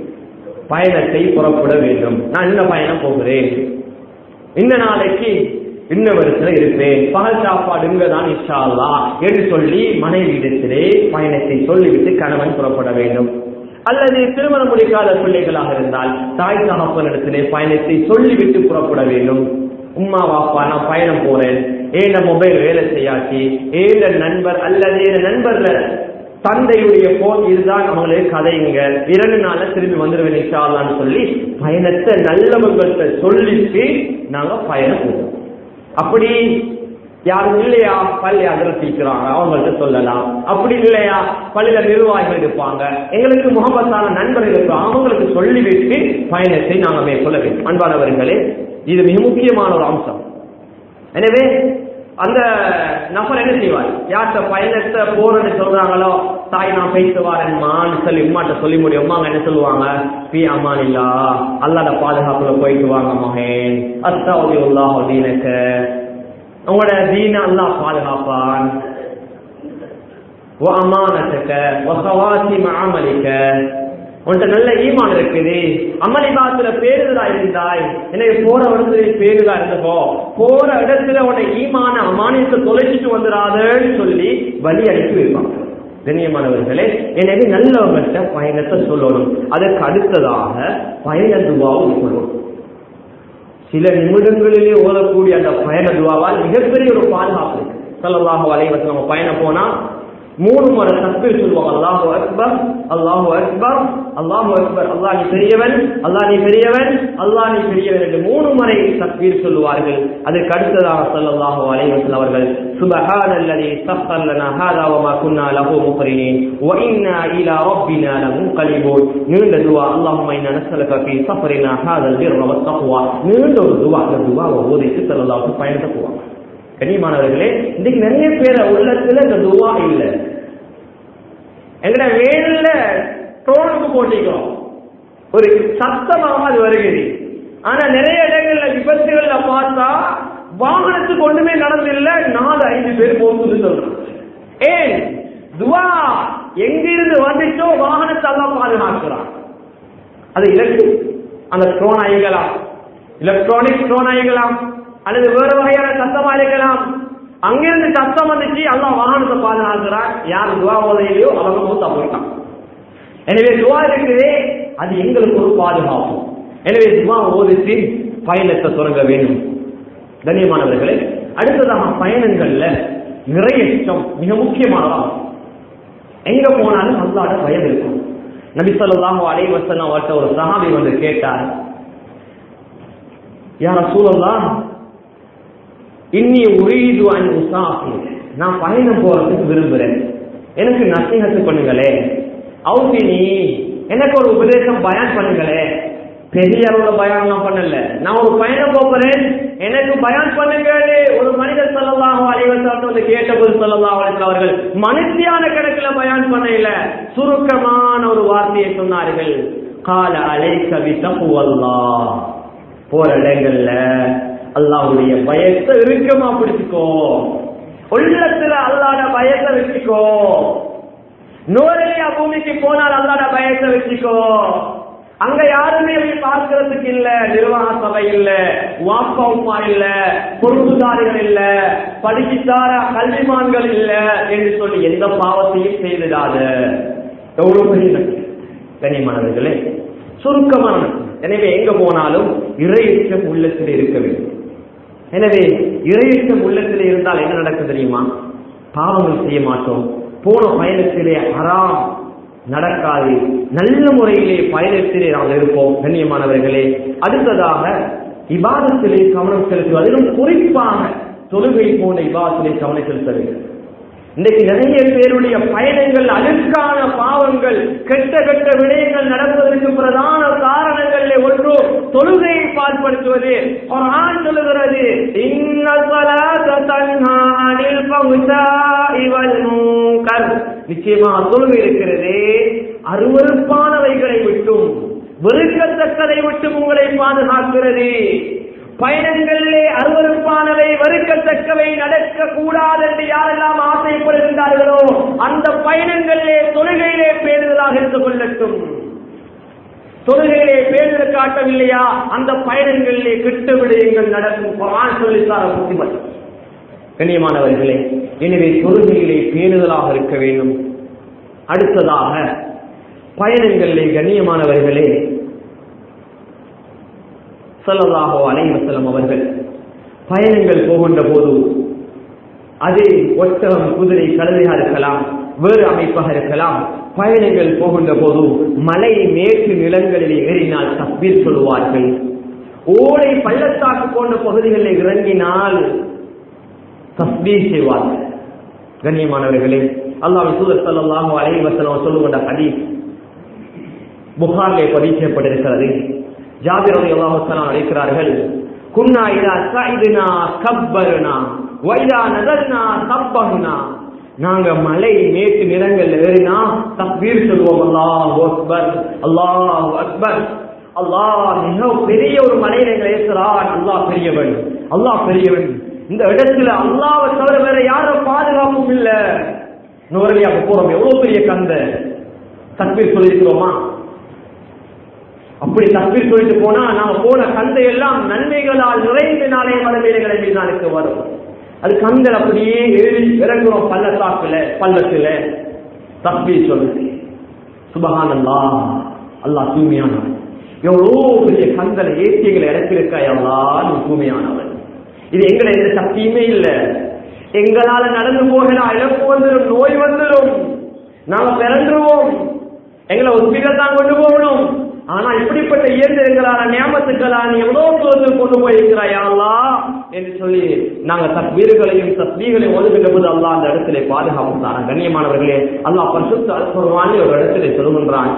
பயணத்தை புறப்பட வேண்டும் நான் இந்த பயணம் போகிறேன் இந்த நாளைக்கு இன்ன வருஷத்துல இருப்பேன் பகல் சாப்பாடு இங்கதான் இஷா அல்லா என்று சொல்லி மனைவியிடத்திலே பயணத்தை சொல்லிவிட்டு கணவன் புறப்பட வேண்டும் அல்லது திருமணம் முடிக்காத பிள்ளைகளாக இருந்தால் தாய் தகப்பனிடத்திலே பயணத்தை சொல்லிவிட்டு புறப்பட வேண்டும் உம்மா வாப்பா நான் பயணம் போறேன் ஏன மொபைல் வேலை செய்யாச்சு ஏன நண்பர் அல்லது நண்பர்ல தந்தையுடைய போன் இதுதான் அவங்களுக்கு கதைங்க இரண்டு நாள்ல திரும்பி வந்துருவேன் இன்ஷால்லான்னு சொல்லி பயணத்தை நல்லவங்கள்ட்ட சொல்லிட்டு நாங்க பயணம் போவோம் அப்படி யாரும் இல்லையா பள்ளி அதிரசிக்கிறாங்க அவங்கள்ட்ட சொல்லலாம் அப்படி இல்லையா பள்ளியில நிர்வாகிகள் இருப்பாங்க எங்களுக்கு முகமத்தான நண்பர்கள் இருப்பாங்க அவங்களுக்கு சொல்லிவிட்டு பயணத்தை நாங்க மேற்கொள்ள வேண்டும் அன்பானவர்களே இது மிக முக்கியமான ஒரு அம்சம் எனவே அந்த நபர் என்ன செய்வார் யார்கிட்ட பயணத்தை போறேன்னு சொல்றாங்களோ தாய் நான் பேச வரேன்மான்னு சொல்லி உமாட்ட சொல்லி முடியும் உமாங்க என்ன சொல்லுவாங்க பி அம்மான் இல்லா அல்லாத பாதுகாப்புல போயிட்டு வாங்க மகேன் அஸ்தாவதி உல்லாஹ் தீனக்க உங்களோட தீன அல்லாஹ் பாதுகாப்பான் அமானத்துக்க வசவாசி அமலிக்க உன்கிட்ட நல்ல ஈமான் இருக்குது அமளிபாத்துல பேருதா இருந்தாய் எனக்கு போற இடத்துல பேருதா இருந்தப்போ போற இடத்துல உன்னை ஈமான அமானியத்தை தொலைச்சிட்டு வந்துடாதன்னு சொல்லி வழி அனுப்பி வைப்பாங்க கண்ணியமானவர்களே எனவே நல்லவங்கள்ட்ட பயணத்தை சொல்லணும் அதற்கு அடுத்ததாக பயண துவாவும் சொல்லணும் சில நிமிடங்களிலே ஓதக்கூடிய அந்த பயண துவாவால் மிகப்பெரிய ஒரு பாதுகாப்பு இருக்கு சொல்லலாக வலைவசம் நம்ம பயணம் போனா மூணு முறை தக்பீர் சொல்லுவாங்க அல்லாஹு அக்பர் அல்லாஹு அக்பர் அல்லாஹு அக்பர் அல்லாஹ் நீ பெரியவன் அல்லாஹ் நீ பெரியவன் அல்லாஹ் நீ பெரியவன் என்று மூணு முறை தக்பீர் சொல்லுவார்கள் அதற்கு அடுத்ததாக ஸல்லல்லாஹு அலைஹி வஸல்லம் அவர்கள் சுபஹான அல்லதி சஃகர் லனா ஹாதா வமா குன்னா லஹு முக்ரினீன் வ இன்னா இலா ரப்பினா லமுன்கலிபூன் நீண்ட துவா அல்லாஹும்ம இன்னா நஸ்அலுக ஃபீ சஃபரினா ஹாதல் பிர்ர வத் தக்வா நீண்ட ஒரு துவா அந்த துவாவை ஓதிட்டு ஸல்லல்லாஹு அலைஹி பயணத்தை போவாங்க கண்ணியமானவர்களே இன்னைக்கு நிறைய பேர் உள்ளத்துல இந்த துவா இல்ல எங்கட வேணுல டோனுக்கு போட்டிக்கிறோம் ஒரு சத்தமாக அது வருகிறது ஆனா நிறைய இடங்கள்ல விபத்துகள்ல பார்த்தா வாகனத்துக்கு ஒண்ணுமே நடந்தில்ல நாலு ஐந்து பேர் போகுதுன்னு சொல்றோம் ஏன் துவா எங்கிருந்து வந்துச்சோ வாகனத்தை எல்லாம் பாதுகாக்கிறான் அது இலக்கு அந்த ட்ரோன் அயங்கலாம் எலக்ட்ரானிக் ட்ரோன் அயங்கலாம் அல்லது வேறு வகையான சத்தமா இருக்கலாம் அங்கிருந்து சத்தம் வந்துச்சு எல்லாம் வாகனத்தை பாதுகாக்கிறான் யார் துவா ஓதையிலையோ அவங்க மூத்தா போயிட்டான் எனவே துவா இருக்குதே அது எங்களுக்கு ஒரு பாதுகாப்பு எனவே துவா ஓதித்து பயணத்தை தொடங்க வேண்டும் கண்ணியமானவர்களே அடுத்ததாக பயணங்கள்ல நிறையற்றம் மிக முக்கியமானதாகும் எங்க போனாலும் அல்லாட பயம் இருக்கும் நபி ஸல்லல்லாஹு அலைஹி வஸல்லம் அவர்கிட்ட ஒரு சஹாபி வந்து கேட்டார் யா ரசூலல்லாஹ் இன்னி உரீது அன் உசாஃபி நான் பயணம் போறதுக்கு விரும்புறேன் எனக்கு நசீகத்து பண்ணுங்களே அவுசினி எனக்கு ஒரு உபதேசம் பயான் பண்ணுங்களே பெரிய அளவுல பயான்லாம் பண்ணல நான் ஒரு பயணம் போறேன் எனக்கு பயான் பண்ணுங்க ஒரு மனிதர் சொல்லலாம் அலைவசம் வந்து கேட்டபோது சொல்லலாம் அவர்கள் மனுஷியான கணக்குல பயான் பண்ணல சுருக்கமான ஒரு வார்த்தையை சொன்னார்கள் கால அலை கவிதா போற இடங்கள்ல அல்லாவுடைய பயத்தை இறுக்கமா பிடிச்சுக்கோ உள்ளத்துல அல்லாட பயத்தை வச்சுக்கோ நோரலியா பூமிக்கு போனால் அல்லாட பயத்தை வச்சுக்கோ அங்க யாருமே போய் பார்க்கறதுக்கு இல்ல நிர்வாக சபை இல்ல வாப்பா உமா இல்ல பொறுப்புதாரிகள் இல்ல படிச்சுத்தார கல்விமான்கள் இல்ல என்று சொல்லி எந்த பாவத்தையும் செய்திடாத எவ்வளவு பெரிய நட்பு கனிமானவர்களே சுருக்கமான நட்பு எனவே எங்க போனாலும் இறையச்சம் உள்ளத்தில் இருக்க வேண்டும் எனவே இறையச்சம் உள்ளத்தில் இருந்தால் என்ன நடக்கும் தெரியுமா பாவங்கள் செய்ய மாட்டோம் போன பயணத்திலே ஹராம் நடக்காது நல்ல முறையிலே பயணத்திலே நாம் இருப்போம் கண்ணியமானவர்களே அடுத்ததாக இபாதத்திலே கவனம் செலுத்துவது அதிலும் குறிப்பாக தொழுகை போன்ற இபாதத்திலே கவனம் செலுத்த வேண்டும் இன்றைக்கு நிறைய பேருடைய பயணங்கள் அழுக்கான பாவங்கள் கெட்ட கெட்ட விடயங்கள் நடப்பதற்கு பிரதான காரணங்களிலே ஒன்று தொழுகையை பால்படுத்துவது ஒரு ஆண் சொல்லுகிறது நிச்சயமாக தொழுகை இருக்கிறது அருவறுப்பானவைகளை விட்டும் வெறுக்கத்தக்கதை விட்டும் உங்களை பாதுகாக்கிறது பயணங்களிலே அருவறுப்பானவை வெறுக்கத்தக்கவை நடக்க கூடாது என்று யாரெல்லாம் ஆசைப்படுகின்றார்களோ அந்த பயணங்களிலே தொழுகையிலே பேருதலாக இருந்து கொள்ளட்டும் தொழுகையிலே பேருதல் காட்டவில்லையா அந்த பயணங்களிலே கெட்ட விடயங்கள் நடக்கும் குரான் சொல்லித்தார புத்திமதி கண்ணியமானவர்களே எனவே தொழுகையிலே பேணுதலாக இருக்க வேண்டும் அடுத்ததாக பயணங்களிலே கண்ணியமானவர்களே சொல்லலாகோ அலைவசலம் அவர்கள் பயணங்கள் போகின்ற போது அது ஒட்டகம் குதிரை கழுதையா இருக்கலாம் வேறு அமைப்பாக இருக்கலாம் பயணங்கள் போகின்ற போது மலை மேற்கு நிலங்களில் ஏறினால் தப்பீர் சொல்லுவார்கள் ஓடை பள்ளத்தாக்கு போன்ற பகுதிகளில் இறங்கினால் தஸ்பீர் செய்வார்கள் கண்ணியமானவர்களே அல்லாஹ் சூதர் சல்லாஹூ அலைவசலம் சொல்லுகின்ற ஹதீஸ் புகாரிலே பதிவு செய்யப்பட்டிருக்கிறது ஜாபிர் ரதி அல்லாஹு அழைக்கிறார்கள் குன்னா இதா சைதுனா கப்பருனா வைதா நதர்னா கப்பகுனா நாங்க மலை மேட்டு நிறங்கள் ஏறினா தக்பீர் சொல்வோம் அல்லாஹ் அக்பர் அல்லாஹ் அக்பர் அல்லாஹ் மிக பெரிய ஒரு மலையில எங்களை ஏசுறான் அல்லாஹ் பெரியவன் அல்லாஹ் பெரியவன் இந்த இடத்துல அல்லாவை தவிர வேற யாரும் பாதுகாப்பும் இல்ல நுவரலியாக போறோம் எவ்வளவு பெரிய கந்த தக்பீர் சொல்லியிருக்கிறோமா அப்படி தப்பீர் சொல்லிட்டு போனா நாம போன கந்தை எல்லாம் நன்மைகளால் நிறைந்த நாளே மனமேலைகளை மீதானுக்கு வரும் அது கந்தல் அப்படியே ஏறி இறங்குறோம் பள்ளத்தாக்குல பள்ளத்துல தப்பீர் சொல்லுது சுபகானல்லா அல்லாஹ் தூய்மையானவன் எவ்வளோ பெரிய கந்தலை ஏற்றியங்களை இறக்கிருக்கா எவ்வளோ நீ தூய்மையானவன் இது எங்களை எந்த சக்தியுமே இல்லை எங்களால நடந்து போகலாம் இழப்பு வந்துடும் நோய் வந்துடும் நாம பிறந்துருவோம் எங்களை ஹாஸ்பிட்டல் தான் கொண்டு போகணும் ஆனா இப்படிப்பட்ட இயந்திரங்களான நியமத்துக்களான எவ்வளவு தூரத்தில் கொண்டு போயிருக்கிறாய் அல்லா என்று சொல்லி நாங்க தத்வீர்களையும் தத்வீகளையும் ஒதுக்கின்ற போது அல்லா அந்த இடத்திலே பாதுகாப்பு தான் கண்ணியமானவர்களே அல்லாஹ் பரிசுத்த அற்புதமான ஒரு இடத்திலே சொல்லுகின்றான்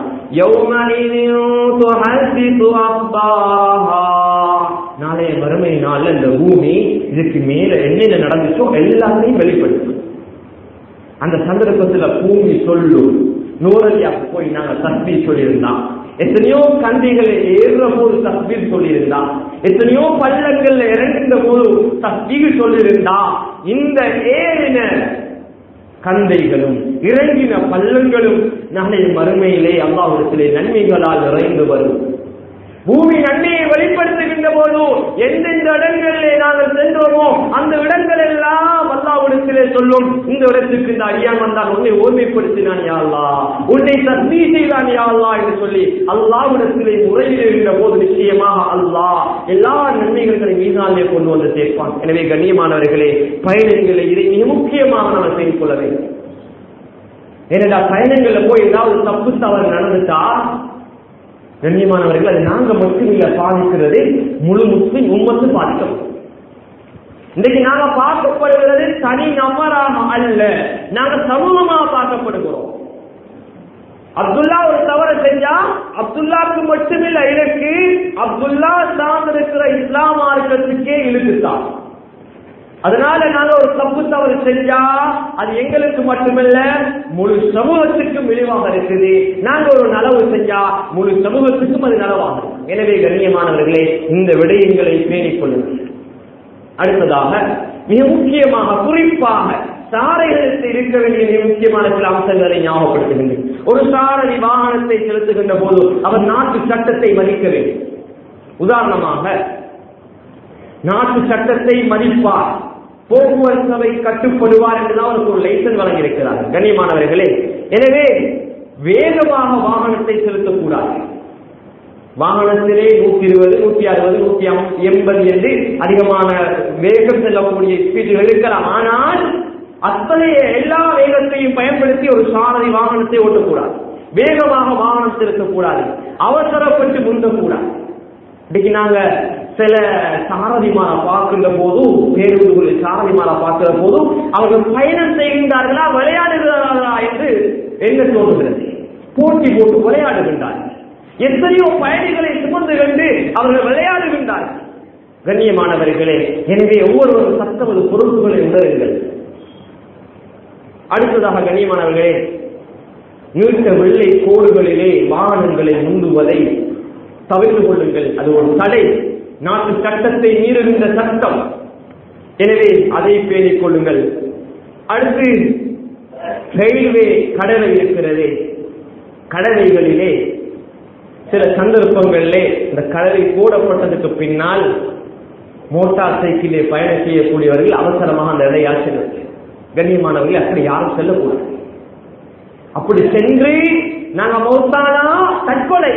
நாளைய மறுமை நாள்ல இந்த பூமி இதுக்கு மேல என்னென்ன நடந்துச்சோ எல்லாத்தையும் வெளிப்படுத்தும் அந்த சந்தர்ப்பத்துல பூமி சொல்லும் நூறலியாக போய் நாங்க தஸ்பீ சொல்லியிருந்தான் எத்தனையோ கந்தைகளை ஏறுற போது தஸ்பீர் சொல்லியிருந்தா எத்தனையோ பள்ளங்கள்ல இறங்குகின்ற போது தஸ்பீர் சொல்லியிருந்தா இந்த ஏறின கந்தைகளும் இறங்கின பள்ளங்களும் நாளை மறுமையிலே அல்லாவிடத்திலே நன்மைகளால் நிறைந்து வரும் பூமி நன்மையை வெளிப்படுத்துகின்ற போது எந்தெந்த இடங்களிலே நாங்கள் சென்றோமோ அந்த இடங்கள் எல்லாம் அல்லாவிடத்திலே சொல்லும் இந்த இடத்துக்கு இந்த அடியான் வந்தான் உன்னை ஓர்மைப்படுத்தினான் யாழ்லா உன்னை தஸ்மீ செய்தான் யாழ்லா என்று சொல்லி அல்லாவிடத்திலே முறையிடுகின்ற போது நிச்சயமாக அல்லாஹ் எல்லா நன்மைகளை மீதாலே கொண்டு வந்து சேர்ப்பான் எனவே கண்ணியமானவர்களே பயணங்களை இதை மிக முக்கியமாக நம்ம செய்து கொள்ள வேண்டும் ஏனென்றா பயணங்கள்ல போய் ஏதாவது தப்பு தவறு நடந்துட்டா கண்ணியமானவர்கள் அது நாங்க மட்டும் இல்ல பாதிக்கிறது முழு முஸ்லிம் உம்மத்து பாதிக்கும் இன்றைக்கு நாங்க பார்க்கப்படுகிறது தனி நபராக அல்ல நாங்க சமூகமாக பார்க்கப்படுகிறோம் அப்துல்லா ஒரு தவறு செஞ்சா அப்துல்லாக்கு மட்டுமில்ல எனக்கு அப்துல்லா சார்ந்திருக்கிற இஸ்லாம் மார்க்கத்துக்கே இழுக்குத்தான் அதனால நாங்க ஒரு தப்பு தவறு செஞ்சா அது எங்களுக்கு மட்டுமல்ல முழு சமூகத்துக்கும் விளைவாக இருக்குது நாங்க ஒரு நலவு செஞ்சா முழு சமூகத்துக்கும் அது நலவாகும் எனவே கண்ணியமானவர்களே இந்த விடயங்களை பேணிக் கொள்ளுங்கள் அடுத்ததாக மிக முக்கியமாக குறிப்பாக சாரைகளுக்கு இருக்க வேண்டிய மிக முக்கியமான சில அம்சங்களை ஞாபகப்படுத்துகின்றேன் ஒரு சாரதி வாகனத்தை செலுத்துகின்ற போது அவர் நாட்டு சட்டத்தை மதிக்க வேண்டும் உதாரணமாக நாட்டு சட்டத்தை மதிப்பார் போக்குவரத்து சபை கட்டுப்படுவார் என்றுதான் அவருக்கு ஒரு லைசன்ஸ் வழங்கியிருக்கிறார் கண்ணியமானவர்களே எனவே வேகமாக வாகனத்தை செலுத்தக்கூடாது வாகனத்திலே நூத்தி இருபது நூத்தி அறுபது நூத்தி எண்பது என்று அதிகமான வேகம் செல்லக்கூடிய ஸ்பீடுகள் இருக்கலாம் ஆனால் அத்தகைய எல்லா வேகத்தையும் பயன்படுத்தி ஒரு சாரதி வாகனத்தை ஓட்டக்கூடாது வேகமாக வாகனம் செலுத்தக்கூடாது அவசரப்பட்டு முந்தக்கூடாது இன்னைக்கு நாங்க சில சாரதிமாரை பார்க்கின்ற போதும் பேருந்துகளில் சாரதிமாரை பார்க்கிற போதும் அவர்கள் பயணம் செய்கின்றார்களா விளையாடுகிறார்களா என்று என்ன தோன்றுகிறது போட்டி போட்டு விளையாடுகின்றார்கள் எத்தனையோ பயணிகளை சுமந்து கண்டு அவர்கள் விளையாடுகின்றார்கள் கண்ணியமானவர்களே எனவே ஒவ்வொருவரும் சத்தமது பொறுப்புகளை உணருங்கள் அடுத்ததாக கண்ணியமானவர்களே நீட்ட வெள்ளை கோடுகளிலே வாகனங்களை முந்துவதை தவிர்த்து கொள்ளுங்கள் அது ஒரு தடை நாட்டு சட்டத்தை மீறுகின்ற சட்டம் எனவே அதை பேணிக் கொள்ளுங்கள் அடுத்து ரயில்வே கடவை இருக்கிறது கடவைகளிலே சில சந்தர்ப்பங்களிலே இந்த கடவை போடப்பட்டதுக்கு பின்னால் மோட்டார் சைக்கிளே பயணம் செய்யக்கூடியவர்கள் அவசரமாக அந்த இடையால் செல்வது கண்ணியமானவர்கள் அப்படி யாரும் செல்லக்கூடாது அப்படி சென்று நாங்க மௌத்தானா தற்கொலை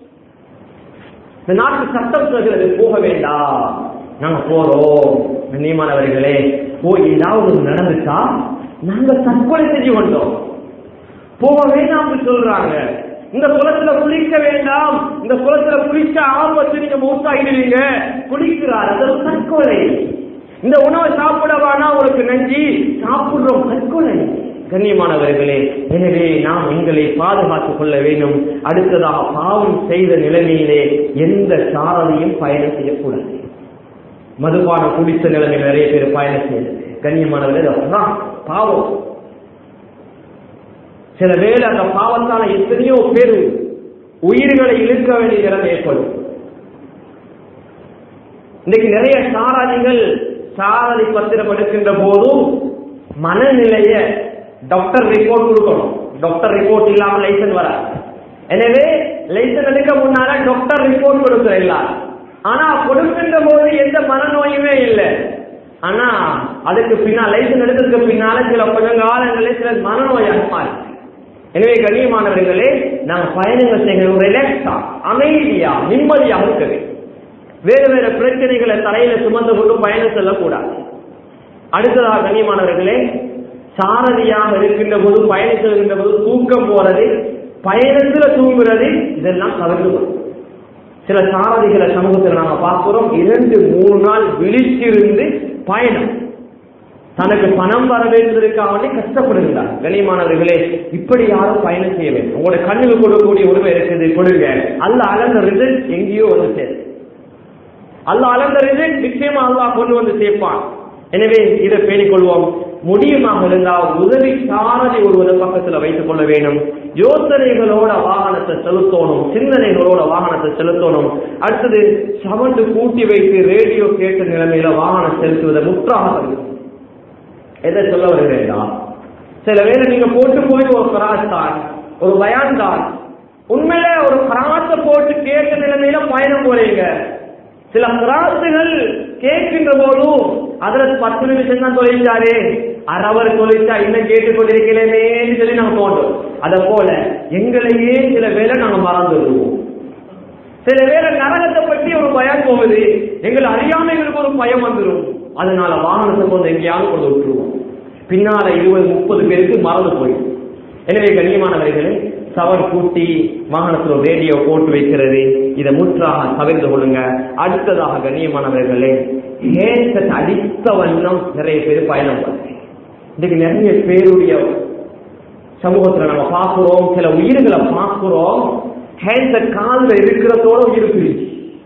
இந்த நாட்டு சட்டம் சொல்கிறது போக வேண்டாம் நாங்க போறோம் கண்ணியமானவர்களே போய் ஏதாவது ஒண்ணு நடந்துட்டா நாங்க தற்கொலை செஞ்சு கொண்டோம் போக வேண்டாம் சொல்றாங்க இந்த குளத்துல குளிக்க வேண்டாம் இந்த குளத்துல குளிச்ச ஆபத்து நீங்க மூத்தாயிடுவீங்க குளிக்கிறார் அது ஒரு தற்கொலை இந்த உணவை சாப்பிடவானா உங்களுக்கு நஞ்சி சாப்பிடுறோம் தற்கொலை கண்ணியமானவர்களே எனவே நாம் எங்களை பாதுகாத்துக் கொள்ள வேண்டும் அடுத்ததாக பாவம் செய்த நிலைமையிலே எந்த சாரதியும் பயணம் செய்யக்கூடாது மதுபானம் குடித்த நிலைமையில் நிறைய பேர் பயணம் செய்யுது கண்ணியமானவர்களே அதுதான் பாவம் சில வேளை அந்த பாவத்தால எத்தனையோ பேர் உயிர்களை இழுக்க வேண்டிய நிலைமை ஏற்படும் இன்னைக்கு நிறைய சாராதிகள் சாரதி பத்திரம் எடுக்கின்ற போதும் மனநிலைய டாக்டர் ரிப்போர்ட் கொடுக்கணும் டாக்டர் ரிப்போர்ட் இல்லாம லைசன்ஸ் வராது எனவே லைசன்ஸ் எடுக்க முன்னால டாக்டர் ரிப்போர்ட் கொடுக்கிற எல்லாரும் ஆனா கொடுக்கின்ற போது எந்த மனநோயுமே இல்லை ஆனா அதுக்கு பின்னால் லைசன்ஸ் எடுத்ததுக்கு பின்னால சில கொஞ்ச காலங்களில் சில மனநோயாக மாறி எனவே கண்ணியமானவர்களே நாங்கள் பயணங்கள் செய்கிறோம் ரிலாக்ஸா அமைதியா நிம்மதியாக இருக்குது வேறு வேறு பிரச்சனைகளை தலையில சுமந்து கொண்டு பயணம் செல்லக்கூடாது அடுத்ததாக கண்ணியமானவர்களே சாரதியாக இருக்கின்ற போது பயணம் செல்கின்ற போது தூக்கம் போறது பயணத்துல தூங்குறது இதெல்லாம் தவிர்த்து சில சாரதிகளை சமூகத்தில் நாங்க பார்க்கிறோம் இரண்டு மூணு நாள் விழித்திருந்து பயணம் தனக்கு பணம் வர வேண்டியதற்காக வேண்டி கஷ்டப்படுகிறார் கண்ணியமானவர்களே இப்படி யாரும் பயணம் செய்ய வேண்டும் உங்களோட கண்ணுக்கு கொடுக்கக்கூடிய உரிமை இருக்குது கொடுங்க அல்ல அளந்த ரிசல்ட் எங்கேயோ வந்து சேரும் அல்ல அளந்த ரிசல்ட் நிச்சயமா அல்லாஹ் கொண்டு வந்து சேர்ப்பான் எனவே இதை பேணிக் கொள்வோம் முடியுமாக இருந்தால் உதவி சாரதி ஒருவரை பக்கத்துல வைத்துக் கொள்ள வேண்டும் யோசனைகளோட வாகனத்தை செலுத்தணும் சிந்தனைகளோட வாகனத்தை செலுத்தணும் அடுத்தது சவண்டு கூட்டி வைத்து ரேடியோ கேட்ட நிலைமையில வாகனம் செலுத்துவதை முற்றாக தவிர்க்கணும். எதை சொல்ல வருகிறேன்டா சில வேளை நீங்க போட்டு போய் ஒரு கராஜ் தான் ஒரு பயான் தான் உண்மையில ஒரு கிராச போட்டு கேட்ட நிலைமையில பயணம் போறீங்க சில கிராசுகள் கேட்கின்ற போதும் அதுல பத்து நிமிஷம் தான் தொழிற்சாரு அரவர் தொழிற்சா இன்னும் கேட்டுக் கொண்டிருக்கிறேனேன்னு சொல்லி நாங்க தோன்றும் அத போல எங்களையே சில வேளை நாங்க மறந்துடுவோம் சில வேளை நரகத்தை பற்றி ஒரு பயம் போகுது எங்களை அறியாம எங்களுக்கு ஒரு பயம் வந்துடும் அதனால வாகனத்தை கொண்டு எங்கேயாவது கொண்டு விட்டுருவோம் பின்னால இருபது முப்பது பேருக்கு மறந்து போயிடும் எனவே கண்ணியமானவர்களே சவர் கூட்டி வாகனத்தில் ஒரு ரேடியோ போட்டு வைக்கிறது இதை முற்றாக தவிர்த்து கொள்ளுங்க அடுத்ததாக கண்ணியமானவர்களே ஹேர்செட் அடித்த வண்ணம் நிறைய பேர் பயணம் பண்ணுறேன் இன்னைக்கு நிறைய பேருடைய சமூகத்துல நம்ம பார்க்கிறோம் சில உயிர்களை பார்க்கிறோம் ஹேண்ட்செட் காலில் இருக்கிறதோட உயிர் பிரிச்சு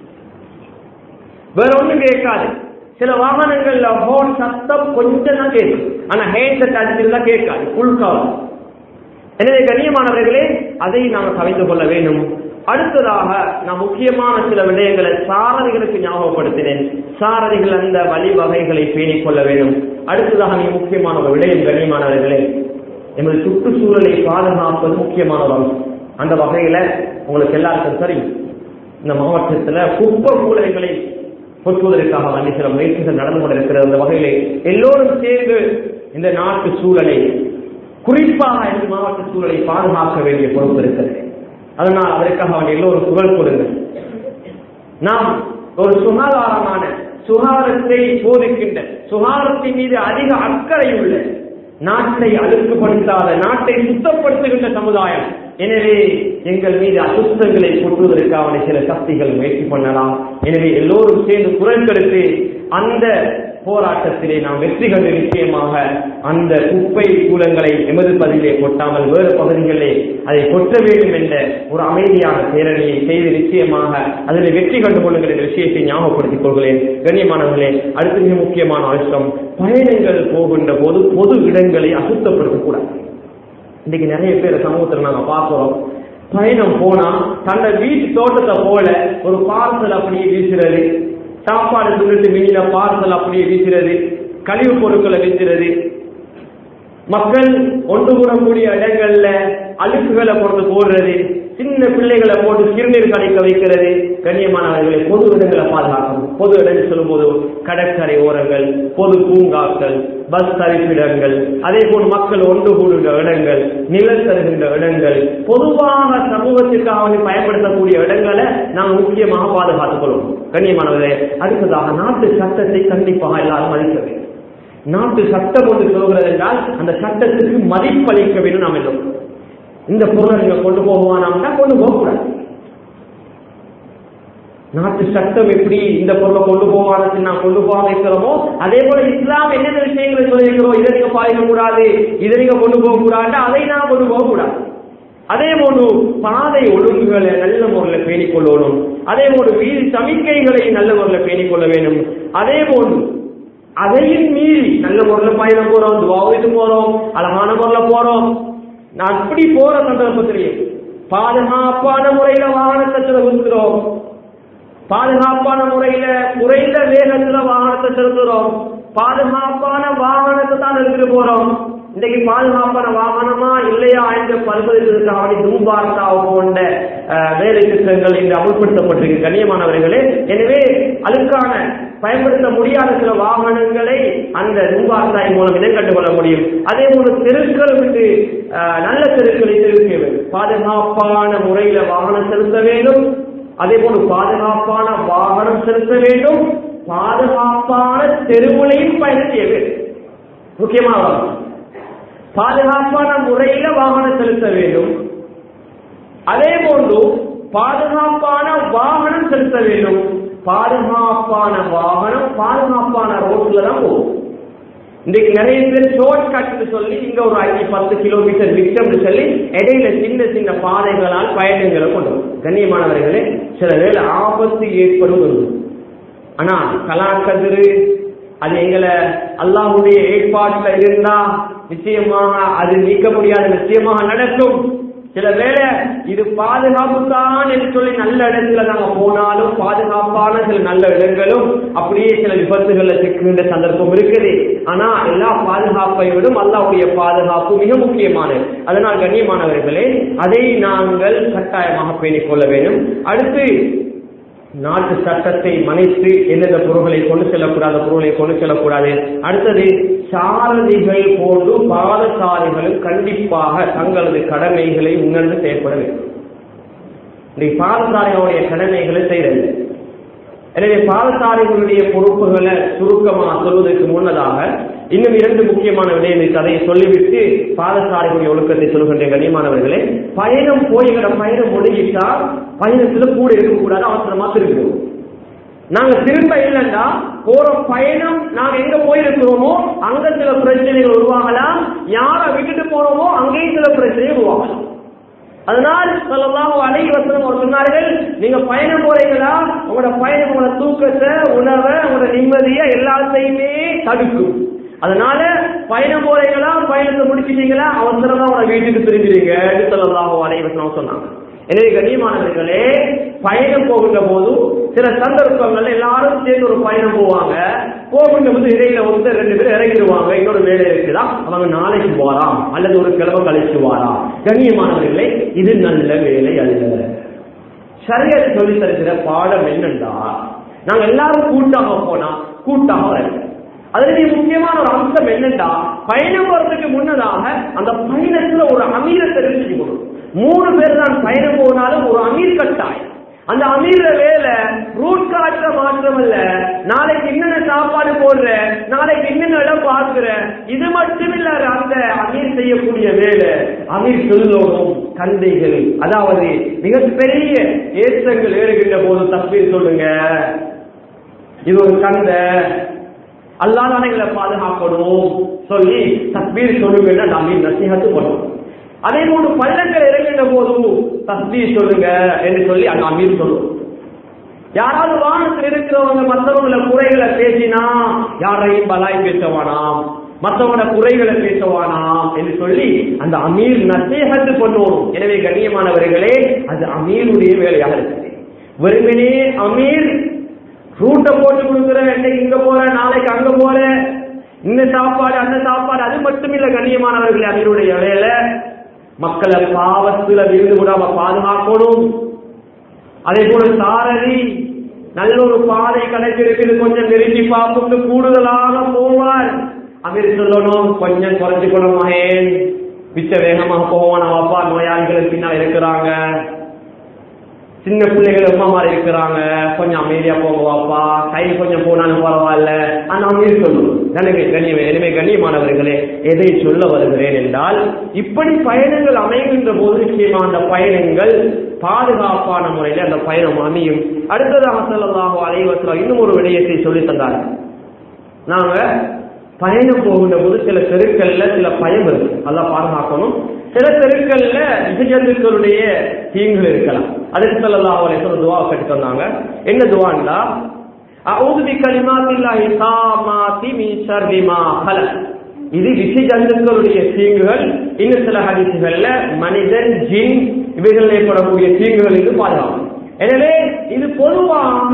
வேற ஒண்ணும் கேட்காது சில வாகனங்கள்ல ஹோன் சத்தம் கொஞ்சம் தான் கேட்கும் ஆனா ஹேண்ட்செட் அடிச்சிருந்தா கேட்காது ஃபுல் காலம் எனவே கண்ணியமானவர்களே அதை நாம் கலைந்து கொள்ள வேண்டும் அடுத்ததாக நான் முக்கியமான சில விடயங்களை சாரதிகளுக்கு ஞாபகப்படுத்தினேன் சாரதிகள் அந்த வழிவகைகளை பேணிக் கொள்ள வேண்டும் அடுத்ததாக மிக முக்கியமான ஒரு விடயம் கண்ணியமானவர்களே எமது சுற்றுச்சூழலை பாதுகாப்பது முக்கியமான ஒரு அம்சம் அந்த வகையில உங்களுக்கு எல்லாருக்கும் தெரியும் இந்த மாவட்டத்துல குப்பை மூலைகளை கொட்டுவதற்காக வந்து சில முயற்சிகள் நடந்து கொண்டிருக்கிறது அந்த வகையிலே எல்லோரும் சேர்ந்து இந்த நாட்டு சூழலை குறிப்பாக இந்த மாவட்ட சூழலை பாதுகாக்க வேண்டிய பொறுப்பு இருக்கிறது அதனால் அதற்காக அவன் எல்லோரும் குரல் கொடுங்கள் நாம் ஒரு சுகாதாரமான சுகாதாரத்தை போதிக்கின்ற சுகாதாரத்தின் மீது அதிக அக்கறை உள்ள நாட்டை அழுக்குப்படுத்தாத நாட்டை சுத்தப்படுத்துகின்ற சமுதாயம் எனவே எங்கள் மீது அசுத்தங்களை கொட்டுவதற்கு அவனை சில சக்திகள் முயற்சி பண்ணலாம் எனவே எல்லோரும் சேர்ந்து குரல் கொடுத்து அந்த போராட்டத்திலே நாம் வெற்றி கண்டு நிச்சயமாக அந்த குப்பை கூலங்களை எமது பதிலே கொட்டாமல் வேறு பகுதிகளிலே அதை கொட்ட வேண்டும் என்ற ஒரு அமைதியான பேரணியை செய்து நிச்சயமாக அதில் வெற்றி கண்டு கொள்ளுங்கள் என்ற விஷயத்தை ஞாபகப்படுத்திக் கொள்கிறேன் கண்ணியமானவர்களே அடுத்து மிக முக்கியமான அம்சம் பயணங்கள் போகின்ற போது பொது இடங்களை அசுத்தப்படுத்தக்கூடாது இன்னைக்கு நிறைய பேர் சமூகத்தில் நாங்க பார்க்கிறோம் பயணம் போனா தன்னை வீட்டு தோட்டத்தை போல ஒரு பார்சல் அப்படியே வீசுறது சாப்பாடு துணிட்டு மீன பார்சல் அப்படியே வீசுறது கழிவு பொருட்களை வீசுறது மக்கள் ஒன்று கூடக்கூடிய இடங்கள்ல அழுக்குகளை கொண்டு போடுறது சின்ன பிள்ளைகளை போட்டு சிறுநீர் கலைக்க வைக்கிறது கண்ணியமானவர்களை பொது இடங்களை பாதுகாக்கணும் பொது இடங்கள் சொல்லும்போது கடற்கரை ஓரங்கள் பொது பூங்காக்கள் பஸ் தரிப்பிடங்கள் அதே போல் மக்கள் ஒன்று கூடுகின்ற இடங்கள் நிழல் தருகின்ற இடங்கள் பொதுவாக சமூகத்திற்காக வேண்டி பயன்படுத்தக்கூடிய இடங்களை நாம் முக்கியமாக பாதுகாத்துக் கொள்வோம் கண்ணியமானவர்களே அடுத்ததாக நாட்டு சட்டத்தை கண்டிப்பாக எல்லாரும் மதிக்க வேண்டும் நாட்டு சட்டம் ஒன்று சொல்கிறது என்றால் அந்த சட்டத்துக்கு மதிப்பளிக்க வேண்டும் நாம் எல்லோரும் இந்த பொருளை நீங்க கொண்டு போகவானா கொண்டு போகக்கூடாது நாட்டு சட்டம் எப்படி இந்த பொருளை கொண்டு போவானது நான் கொண்டு போக வைக்கிறோமோ அதே போல இஸ்லாம் என்னென்ன விஷயங்களை சொல்லியிருக்கிறோம் இதை நீங்க பாதிக்க கூடாது இதை நீங்க கொண்டு போக கூடாது அதை நான் கொண்டு போக கூடாது அதே போன்று பாதை ஒழுங்குகளை நல்ல முறையில் பேணிக் கொள்ளணும் அதே போன்று வீதி சமிக்கைகளை நல்ல முறையில் பேணிக் கொள்ள வேண்டும் அதே போன்று அதையும் மீறி நல்ல முறையில் பயணம் போறோம் துவாவிட்டு போறோம் அழகான முறையில் போறோம் நான் அப்படி போற சந்தர்ப்பத்திலையும் பாதுகாப்பான முறையில வாகனத்தை செலுத்துகிறோம் பாதுகாப்பான முறையில குறைந்த வேகத்துல வாகனத்தை செலுத்துறோம் பாதுகாப்பான வாகனத்தை தான் எடுத்துட்டு போறோம் இன்றைக்கு பாதுகாப்பான வாகனமா இல்லையா என்று பரிசோதிப்பதற்காக தும்பார்த்தா போன்ற அஹ், வேலை திட்டங்கள் இன்று அமுல்படுத்தப்பட்டிருக்கு கண்ணியமானவர்களே எனவே அதுக்கான பயன்படுத்த முடியாத சில வாகனங்களை அந்த தும்பார்த்தாய் மூலம் இனம் கண்டுகொள்ள முடியும் அதே போல தெருக்கள் விட்டு அஹ், நல்ல தெருக்களை தெரிவிக்க வேண்டும் பாதுகாப்பான முறையில வாகனம் செலுத்த வேண்டும் அதே போல பாதுகாப்பான வாகனம் செலுத்த வேண்டும் பாதுகாப்பான தெருவுலையும் பயணம் செய்ய வேண்டும் முக்கியமாக பாதுகாப்பான முறையில வாகனம் செலுத்த வேண்டும் அதே போன்று பாதுகாப்பான வாகனம் செலுத்த வேண்டும் பாதுகாப்பான வாகனம் பாதுகாப்பான ரோட்ல தான் போகும் இன்றைக்கு நிறைய பேர் ஷார்ட் கட்னு சொல்லி இங்க ஒரு அஞ்சு பத்து கிலோமீட்டர் விட்டம்னு சொல்லி இடையில சின்ன சின்ன பாதைகளால் பயணங்களை கொண்டு வரும். கண்ணியமானவர்களே சில வேளை ஆபத்து ஏற்படுவது ஆனா கலாக்கதிரு அது எங்களை அல்லாஹ்வுடைய ஏற்பாட்டுல இருந்தா நிச்சயமாக அது நீக்க முடியாத நிச்சயமாக நடக்கும் சில வேளை இது பாதுகாப்பு தான் என்று சொல்லி நல்ல இடத்துல நாங்க போனாலும் பாதுகாப்பான சில நல்ல இடங்களும் அப்படியே சில விபத்துகள்ல சிக்குகின்ற சந்தர்ப்பம் இருக்குது ஆனா எல்லா பாதுகாப்பை விடும் அல்லாவுடைய பாதுகாப்பு மிக முக்கியமானது அதனால் கண்ணியமானவர்களே அதை நாங்கள் கட்டாயமாக பேணிக் கொள்ள வேண்டும் அடுத்து நாட்டு சட்டத்தை மனைத்து எந்தெந்த பொருள்களை கொண்டு செல்லக்கூடாத பொருள்களை கொண்டு செல்லக்கூடாது அடுத்தது சாரதிகள் போன்று பாதசாரிகளும் கண்டிப்பாக தங்களது கடமைகளை உணர்ந்து செயல்பட வேண்டும் இன்றைக்கு பாதசாரிகளுடைய கடமைகளை செய்யறது எனவே பாதசாரிகளுடைய பொறுப்புகளை சுருக்கமாக சொல்வதற்கு முன்னதாக இன்னும் இரண்டு முக்கியமான விடயங்கள் கதையை சொல்லிவிட்டு பாதசாரிகளுடைய ஒழுக்கத்தை சொல்கின்ற கண்ணியமானவர்களே பயணம் போய்கிற பயணம் முடிஞ்சிட்டா பயணத்துல கூட இருக்கக்கூடாது அவசரமா திரும்பிடுவோம் நாங்க திரும்ப இல்லைன்னா போற பயணம் நாங்க எங்க போயிருக்கிறோமோ அங்க சில பிரச்சனைகள் உருவாகலாம் யாரை விட்டுட்டு போறோமோ அங்கேயும் சில பிரச்சனைகள் உருவாகலாம் அதனால் சொல்லலாம் அழகி வசனம் அவர் சொன்னார்கள் நீங்க பயணம் போறீங்களா உங்களோட பயணம் உங்களோட தூக்கத்தை உணவை உங்களோட நிம்மதியை எல்லாத்தையுமே தடுக்கும் அதனால பயணம் போறீங்களா பயணத்தை முடிச்சிட்டீங்களா அவசரமா உங்களோட வீட்டுக்கு திரும்பிடுங்க சொல்லலாம் அழகி வசனம் சொன்னாங்க எனவே கண்ணியமானவர்களே பயணம் போகின்ற போது சில சந்தர்ப்பங்கள் எல்லாரும் சேர்ந்து ஒரு பயணம் போவாங்க போகின்ற போது இடையில வந்து ரெண்டு பேரும் இறங்கிடுவாங்க இன்னொரு வேலை இருக்குதா அவங்க நாளைக்கு போறாம் அல்லது ஒரு கிழமை கழிச்சு வாராம் கண்ணியமானவர்களே இது நல்ல வேலை அல்ல சரியாக சொல்லி தருகிற பாடம் என்னண்டா நாங்க எல்லாரும் கூட்டாக போனா கூட்டாக வரல அதுல முக்கியமான ஒரு அம்சம் என்னண்டா பயணம் போறதுக்கு முன்னதாக அந்த பயணத்துல ஒரு அமீரை தெரிஞ்சுக்கணும் மூணு பேர் தான் பயணம் போனாலும் ஒரு அமீர் கட்டாயம் அந்த அமீர வேலை ரூட் காட்டுற மாற்றம் அல்ல நாளைக்கு என்னென்ன சாப்பாடு போடுற நாளைக்கு என்னென்ன இடம் பார்க்கிற இது மட்டும் இல்ல அந்த அமீர் செய்யக்கூடிய வேலை அமீர் சொல்லணும் கந்தைகள் அதாவது மிகப்பெரிய ஏற்றங்கள் ஏறுகின்ற போது தப்பீர் சொல்லுங்க இது ஒரு கந்தை அல்லாத எங்களை பாதுகாக்கணும் சொல்லி தப்பீர் சொல்லுங்க அமீர் நசிஹத்து பண்ணணும் அதே போன்று பள்ளங்கள் இறங்கின்ற போதும் தஸ்பீர் சொல்லுங்க என்று சொல்லி அந்த அமீர் சொல்லுவோம் யாராவது வானத்தில் இருக்கிறவங்க மற்றவங்கள குறைகளை பேசினா யாரையும் பலாய் பேசவானாம் மற்றவங்களோட குறைகளை பேசவானாம் என்று சொல்லி அந்த அமீர் நசேகத்து பண்ணுவோம் எனவே கண்ணியமானவர்களே அது அமீருடைய வேலையாக இருக்குது வெறுமனே அமீர் ரூட்டை போட்டு கொடுக்குற இன்னைக்கு இங்க போற நாளைக்கு அங்க போற இந்த சாப்பாடு அந்த சாப்பாடு அது மட்டும் இல்ல கண்ணியமானவர்களே அமீருடைய வேலை மக்களை பாவத்துல விருந்து விடாம பாதுகாக்கணும் அதே போல சாரதி நல்ல ஒரு பாதை கிடைச்சிருக்குது கொஞ்சம் நெருங்கி பார்க்கும் கூடுதலாக போவார் அமீர் சொல்லணும் கொஞ்சம் குறைஞ்சுக்கணும் மகேன் மிச்ச வேகமாக போவான் அப்பா நோயாளிகள் பின்னால் இருக்கிறாங்க சின்ன பிள்ளைகள் அம்மா மாதிரி இருக்கிறாங்க கொஞ்சம் அமைதியா போங்க வாப்பா கை கொஞ்சம் போனாலும் பரவாயில்ல ஆனா அமீர் சொல்லணும் கணிமை கண்ணியமே எனவே கண்ணியமானவர்களே எதை சொல்ல வருகிறேன் என்றால் இப்படி பயணங்கள் அமைகின்ற போது நிச்சயமா அந்த பயணங்கள் பாதுகாப்பான முறையில் அந்த பயணம் அமையும் அடுத்ததாக சொல்லலாம் அலைவசம் இன்னும் ஒரு விடயத்தை சொல்லி தந்தார் நாங்க பயணம் போகின்ற போது சில தெருக்கள்ல சில பயம் இருக்கு அதெல்லாம் பாதுகாக்கணும் சில தெருக்கள்ல விசஜந்துக்களுடைய தீங்குகள் இருக்கலாம் அதுக்கு சொல்லலாம் அவரை சொல்ல துவா கட்டி தந்தாங்க என்ன துவாண்டா அவுது பி கலிமாத்தில்லாஹி தாமாத்தி மின் ஷர்ரி மா ஹலக் இது விஷ ஜந்துக்களுடைய தீங்குகள் இன்னும் சில ஹதீசுகள்ல மனிதன் ஜின் இவைகள் ஏற்படக்கூடிய தீங்குகள் இது பாதுகாக்கும் எனவே இது பொதுவாக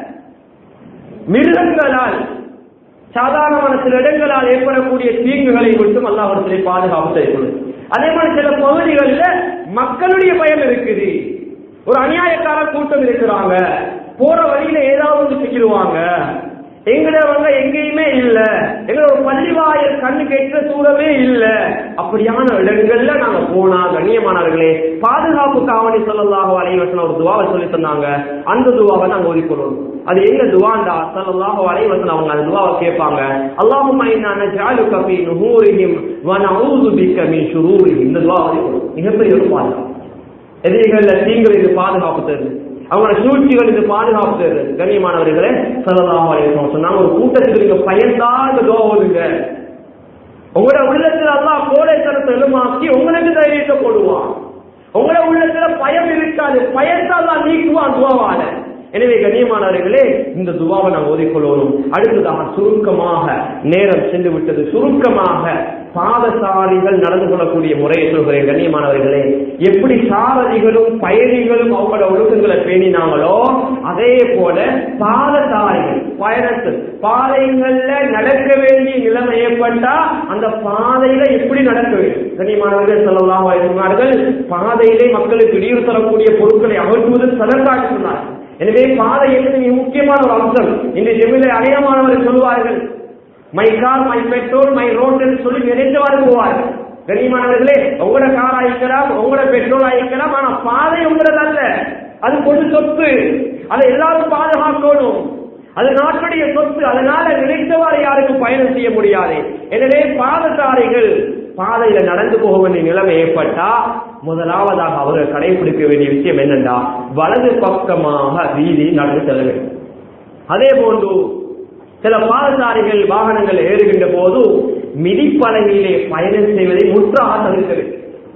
மிருகங்களால் சாதாரணமான சில இடங்களால் ஏற்படக்கூடிய தீங்குகளை விட்டும் அல்லாஹிடத்திலே பாதுகாப்பு செய்யப்படும் அதே மாதிரி சில பகுதிகளில் மக்களுடைய பயம் இருக்குது ஒரு அநியாயக்கார கூட்டம் இருக்கிறாங்க போற வழியில ஏதாவது ஒன்று சிக்கிடுவாங்க எங்களவங்க எங்கேயுமே இல்ல எங்களோட பள்ளிவாயல் கண்ணு கேட்கிற தூரமே இல்ல அப்படியான இடங்கள்ல நாங்க போனா கண்ணியமானவர்களே பாதுகாப்பு காவணி சொல்லலாக அலைவசன ஒரு துவாவை சொல்லி தந்தாங்க அந்த துவாவை நாங்க ஓதிக்கொள்வோம் அது எங்க துவாண்டா சொல்லலாக அலைவசன் அவங்க அந்த துவாவை கேட்பாங்க அல்லாஹும் ஜாலுக ஃபீ நுஹூரிஹிம் வ நஊது பிக்க மின் ஷுரூரிஹிம் இந்த துவாவை மிகப்பெரிய ஒரு பாதுகாப்பு எதிரிகள்ல தீங்குகள் இது பாதுகாப்பு தருது அவங்களோட சூழ்ச்சிகள் இது பாதுகாப்பு தருது கண்ணியமானவர்களே சொல்லலாம் சொன்னாங்க ஒரு கூட்டத்துக்கு நீங்க பயன்தான் இந்த துவா ஓதுங்க உங்களோட உள்ளத்துல எல்லாம் கோடைத்தனத்தை எழுமாக்கி உங்களுக்கு தைரியத்தை போடுவான் உங்களோட உள்ளத்துல பயம் இருக்காது பயத்தால் தான் நீக்குவான் துவாவான எனவே கண்ணியமானவர்களே இந்த துவாவை நாம் ஓதிக்கொள்வோம் அடுத்ததாக சுருக்கமாக நேரம் சென்று விட்டது சுருக்கமாக பாதசாரிகள் நடந்து கொள்ளக்கூடிய முறையை சொல்கிறேன் கண்ணியமானவர்களே எப்படி சாரதிகளும் பயணிகளும் அவங்களோட ஒழுக்கங்களை பேணினாங்களோ அதே போல பாதசாரிகள் பயணத்தில் பாதைகள்ல நடக்க வேண்டிய நிலைமை ஏற்பட்டா அந்த பாதையில எப்படி நடக்க வேண்டும் கண்ணியமானவர்கள் சொல்லலாம் சொன்னார்கள் பாதையிலே மக்களுக்கு இடையூறு தரக்கூடிய பொருட்களை அகற்றுவது சதற்காட்டு சொன்னார்கள் எனவே பாதை என்பது மிக முக்கியமான ஒரு அம்சம் இந்த செம்மிலே அநேகமானவர்கள் சொல்லுவார்கள் my car my petrol my road என்று சொல்லி நிறைந்தவாறு போவார்கள் கண்ணியமானவர்களே உங்களோட கார் ஆயிக்கலாம் உங்களோட பெட்ரோல் ஆயிக்கலாம் ஆனா பாதை உங்களது அல்ல அது பொது சொத்து அதை எல்லாரும் பாதுகாக்கணும் அது நாட்டுடைய சொத்து அதனால நினைத்தவாறு யாருக்கும் பயணம் செய்ய முடியாது எனவே பாதசாரிகள் பாதையில நடந்து போக வேண்டிய நிலைமை ஏற்பட்டா முதலாவதாக அவர்கள் கடைபிடிக்க வேண்டிய விஷயம் என்னென்றா வலது பக்கமாக வீதி நடந்து செல்ல வேண்டும் அதே போன்று சில பாதசாரிகள் வாகனங்கள் ஏறுகின்ற போது மிதிப்பலகையிலே பயணம் செய்வதை முற்றாக தவிர்க்க வேண்டும்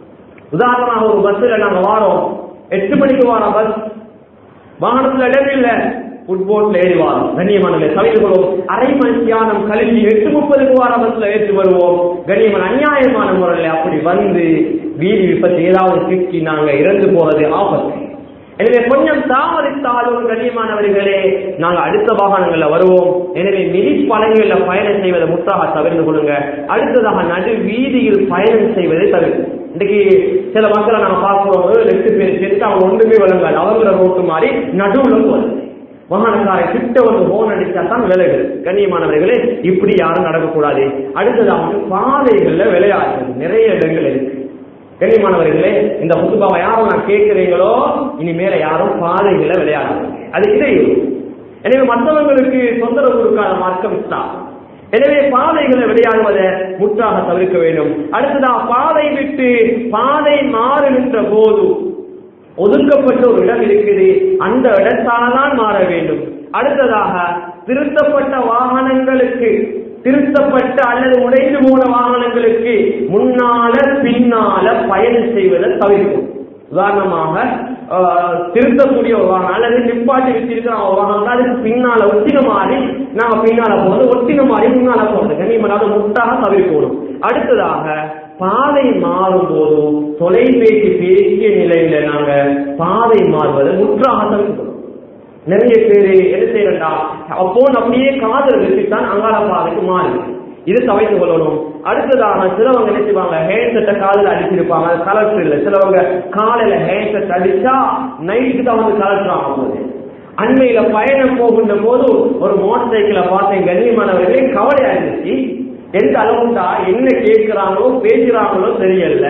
உதாரணமாக ஒரு பஸ்ல நாங்க வாரோம் எட்டு மணிக்கு வார பஸ் வாகனத்துல இடம் இல்ல ஃபுட்போட்ல ஏறி வாரோம் கண்ணியமான தவிர்த்து கொள்வோம் அரை மணி தியானம் கழிஞ்சு எட்டு முப்பதுக்கு வார பஸ்ல ஏற்றி வருவோம் கண்ணியமான அநியாயமான முறையில் அப்படி வந்து வீதி விபத்து ஏதாவது சிக்கி நாங்க இறந்து போறது ஆபத்து எனவே கொஞ்சம் தாமதித்தாலும் கண்ணியமானவர்களே நாங்க அடுத்த வாகனங்கள்ல வருவோம் எனவே மிதிப்பலகைகள்ல பயணம் செய்வதை முற்றாக தவிர்த்து கொள்ளுங்க அடுத்ததாக நடு வீதியில் பயணம் செய்வதை தவிர்த்து இன்னைக்கு சில மக்களை நாங்க பார்க்கிறோம் ரெண்டு பேர் சேர்த்து அவங்க ஒன்றுமே வழங்காது அவங்கள ரோட்டு மாதிரி நடுவுல போறது வாகனக்காரை கிட்ட வந்து போன் அடிச்சா தான் விலைகள் கண்ணியமானவர்களே இப்படி யாரும் நடக்கக்கூடாது அடுத்ததாக பாதைகள்ல விளையாடுறது நிறைய இடங்கள் இருக்கு கண்ணியமானவர்களே இந்த புத்துபாவை யாரும் நான் கேட்கிறீங்களோ இனிமேல யாரும் பாதைகளை விளையாடுறது அது இடையூறு எனவே மற்றவங்களுக்கு தொந்தரவு கொடுக்காத மார்க்கம் இஸ்லாம் எனவே பாதைகளை விளையாடுவதை முற்றாக தவிர்க்க வேண்டும் அடுத்ததா பாதை விட்டு பாதை மாறுகின்ற போது ஒதுக்கப்பட்ட ஒரு இடம் இருக்குது அந்த இடத்தால்தான் மாற வேண்டும் அடுத்ததாக திருத்தப்பட்ட வாகனங்களுக்கு திருத்தப்பட்ட அல்லது உடைந்து போன வாகனங்களுக்கு முன்னால பின்னால பயணம் செய்வதை தவிர்க்கும் உதாரணமாக ஆஹ், திருத்தக்கூடிய ஒரு வாகனம் அல்லது நிப்பாட்டி வச்சிருக்கிற ஒரு வாகனம் அதுக்கு பின்னால ஒத்தின மாதிரி நாம பின்னால போறது ஒத்தின மாதிரி முன்னால போறது கண்ணியமல்லாத முட்டாக தவிர்க்கணும் அடுத்ததாக பாதை மாறும் போதும் தொலைபேசி பேசிய நிலையில நாங்க பாதை மாறுவதை முற்றாக தவிர்க்கணும் நிறைய பேரு என்ன செய்யறா போன் அப்படியே காதல் வச்சுதான் அங்காள பாதைக்கு மாறுது இது தவிர்த்து கொள்ளணும் அடுத்ததாக சிலவங்க என்ன செய்வாங்க ஹேண்ட் செட்டை காதில் அடிச்சிருப்பாங்க அது கலெக்டர் இல்லை சிலவங்க காலையில ஹேண்ட் செட் அடிச்சா நைட்டுக்கு தான் வந்து கலெக்டராக போகுது அண்மையில பயணம் போகின்ற போது ஒரு மோட்டார் சைக்கிளை பார்த்தேன் கண்ணியமானவர்களே கவலையா இருந்துச்சு எந்த அளவுண்டா என்ன கேட்கிறாங்களோ பேசுறாங்களோ தெரியல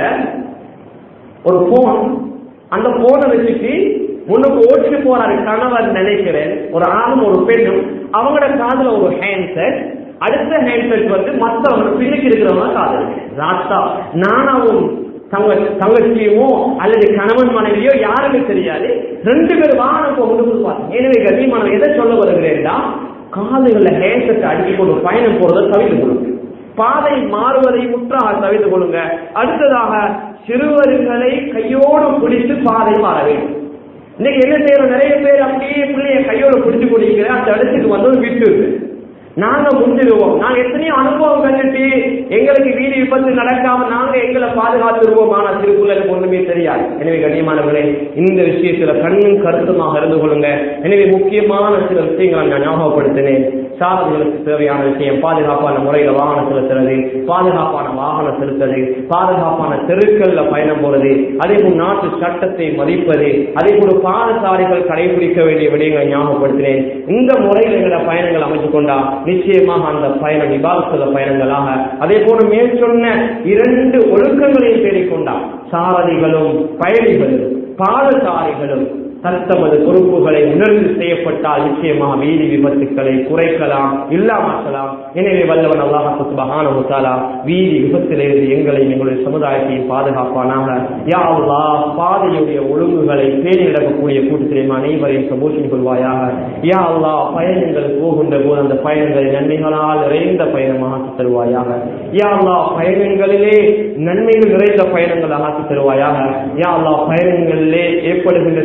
ஒரு போன் அந்த போனை வச்சுட்டு முன்னுக்கு ஓட்டிட்டு போறாரு கணவர் நினைக்கிறேன் ஒரு ஆணும் ஒரு பெண்ணும் அவங்களோட காதுல ஒரு ஹேண்ட்செட் அடுத்த ஹேண்ட்செட் வந்து மத்தவங்க பின்னுக்கு இருக்கிறவங்க காதல் ராத்தா நானாவும் தங்க தங்கச்சியுமோ அல்லது கணவன் மனைவியோ யாருமே தெரியாது ரெண்டு பேர் வாகனம் போகும்போது பார்த்தேன் எனவே கண்ணியமான எதை சொல்ல வருகிறேன்டா காதுகள்ல ஹேண்ட்செட் அடிச்சு கொண்டு பயணம் போறதை தவிர்த்து கொள்ளுங்க பாதை மாறுவதை முற்றாக தவிர்த்து கொள்ளுங்க அடுத்ததாக சிறுவர்களை கையோடு பிடித்து பாதை மாற வேண்டும் இன்னைக்கு என்ன செய்யறோம் நிறைய பேர் அப்படியே பிள்ளைய கையோட பிடிச்சு குடிக்கிற அந்த இடத்துக்கு வந்து விட்டு நாங்க முந்திடுவோம் நாங்க எத்தனையோ அனுபவம் கண்டுட்டு எங்களுக்கு வீடு விபத்து நடக்காம நாங்க எங்களை பாதுகாத்துருவோம் ஆனா திருக்குறளுக்கு ஒண்ணுமே தெரியாது எனவே கண்ணியமானவர்களே இந்த விஷயத்துல கண்ணும் கருத்துமாக இருந்து கொள்ளுங்க எனவே முக்கியமான சில விஷயங்களை நான் ஞாபகப்படுத்தினேன் சாரதிகளுக்கு தேவையான விஷயம் பாதுகாப்பான முறையில வாகனம் செலுத்துறது பாதுகாப்பான வாகனம் செலுத்துறது பாதுகாப்பான தெருக்கள்ல பயணம் போறது அதே போல் நாட்டு சட்டத்தை மதிப்பது அதே போல பாதசாரிகள் கடைபிடிக்க வேண்டிய விடயங்களை ஞாபகப்படுத்தினேன் இந்த முறையில் எங்களோட பயணங்கள் அமைத்துக் கொண்டா நிச்சயமாக அந்த பயணம் விவாதத்துல பயணங்களாக அதே போல மேல் சொன்ன இரண்டு ஒழுக்கங்களையும் தேடிக்கொண்டா சாரதிகளும் பயணிகளும் பாதசாரிகளும் தத்தமது பொறுப்புகளை உணர்ந்து செய்யப்பட்டால் நிச்சயமாக வீதி விபத்துக்களை குறைக்கலாம் இல்லாமக்கலாம் எனவே வல்லவன் அல்லாஹ் சுபஹானஹு தஆலா வீதி விபத்திலிருந்து எங்களையும் எங்களுடைய சமுதாயத்தையும் பாதுகாப்பானாக யா அல்லாஹ் பாதையுடைய ஒழுங்குகளை பேணி நடக்கக்கூடிய கூட்டத்திலே அனைவரையும் சமூகம் கொள்வாயாக யா அல்லாஹ் பயணங்கள் போகின்ற போது அந்த பயணங்களை நன்மைகளால் நிறைந்த பயணமாக ஆக்கி தருவாயாக யா அல்லாஹ் பயணங்களிலே நன்மைகள் நிறைந்த பயணங்களாக ஆக்கி தருவாயாக யா அல்லாஹ் பயணங்களிலே ஏற்படுகின்ற தீங்குகளை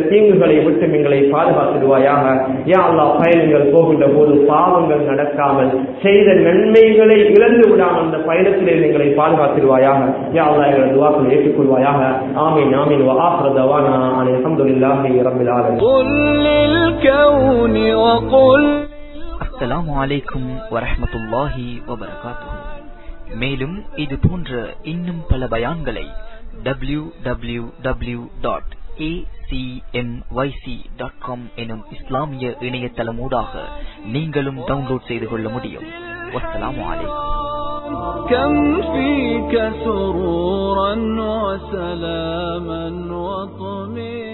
பாவங்களை விட்டு எங்களை பாதுகாத்துடுவாயாக யா அல்லாஹ் பயணங்கள் போகின்ற போது பாவங்கள் நடக்காமல் செய்த நன்மைகளை இழந்து விடாமல் அந்த பயணத்திலே எங்களை பாதுகாத்துடுவாயாக யா அல்லாஹ் எங்கள் துவாக்களை ஏற்றுக்கொள்வாயாக ஆமீன் ஆமீன் وآخر دعوانا أن الحمد لله رب العالمين قل للكون وقل அஸ்ஸலாமு அலைக்கும் வரஹ்மத்துல்லாஹி வபரகாத்துஹு மேலும் இது போன்ற இன்னும் பல பயான்களை W W W dot dot com எனும் இஸ்லாமிய இணையதளமூடாக நீங்களும் டவுன்லோட் செய்து கொள்ள முடியும் வஸ்ஸலாமு அலைக்கும் كم فيك سرورا وسلاما وطمئنا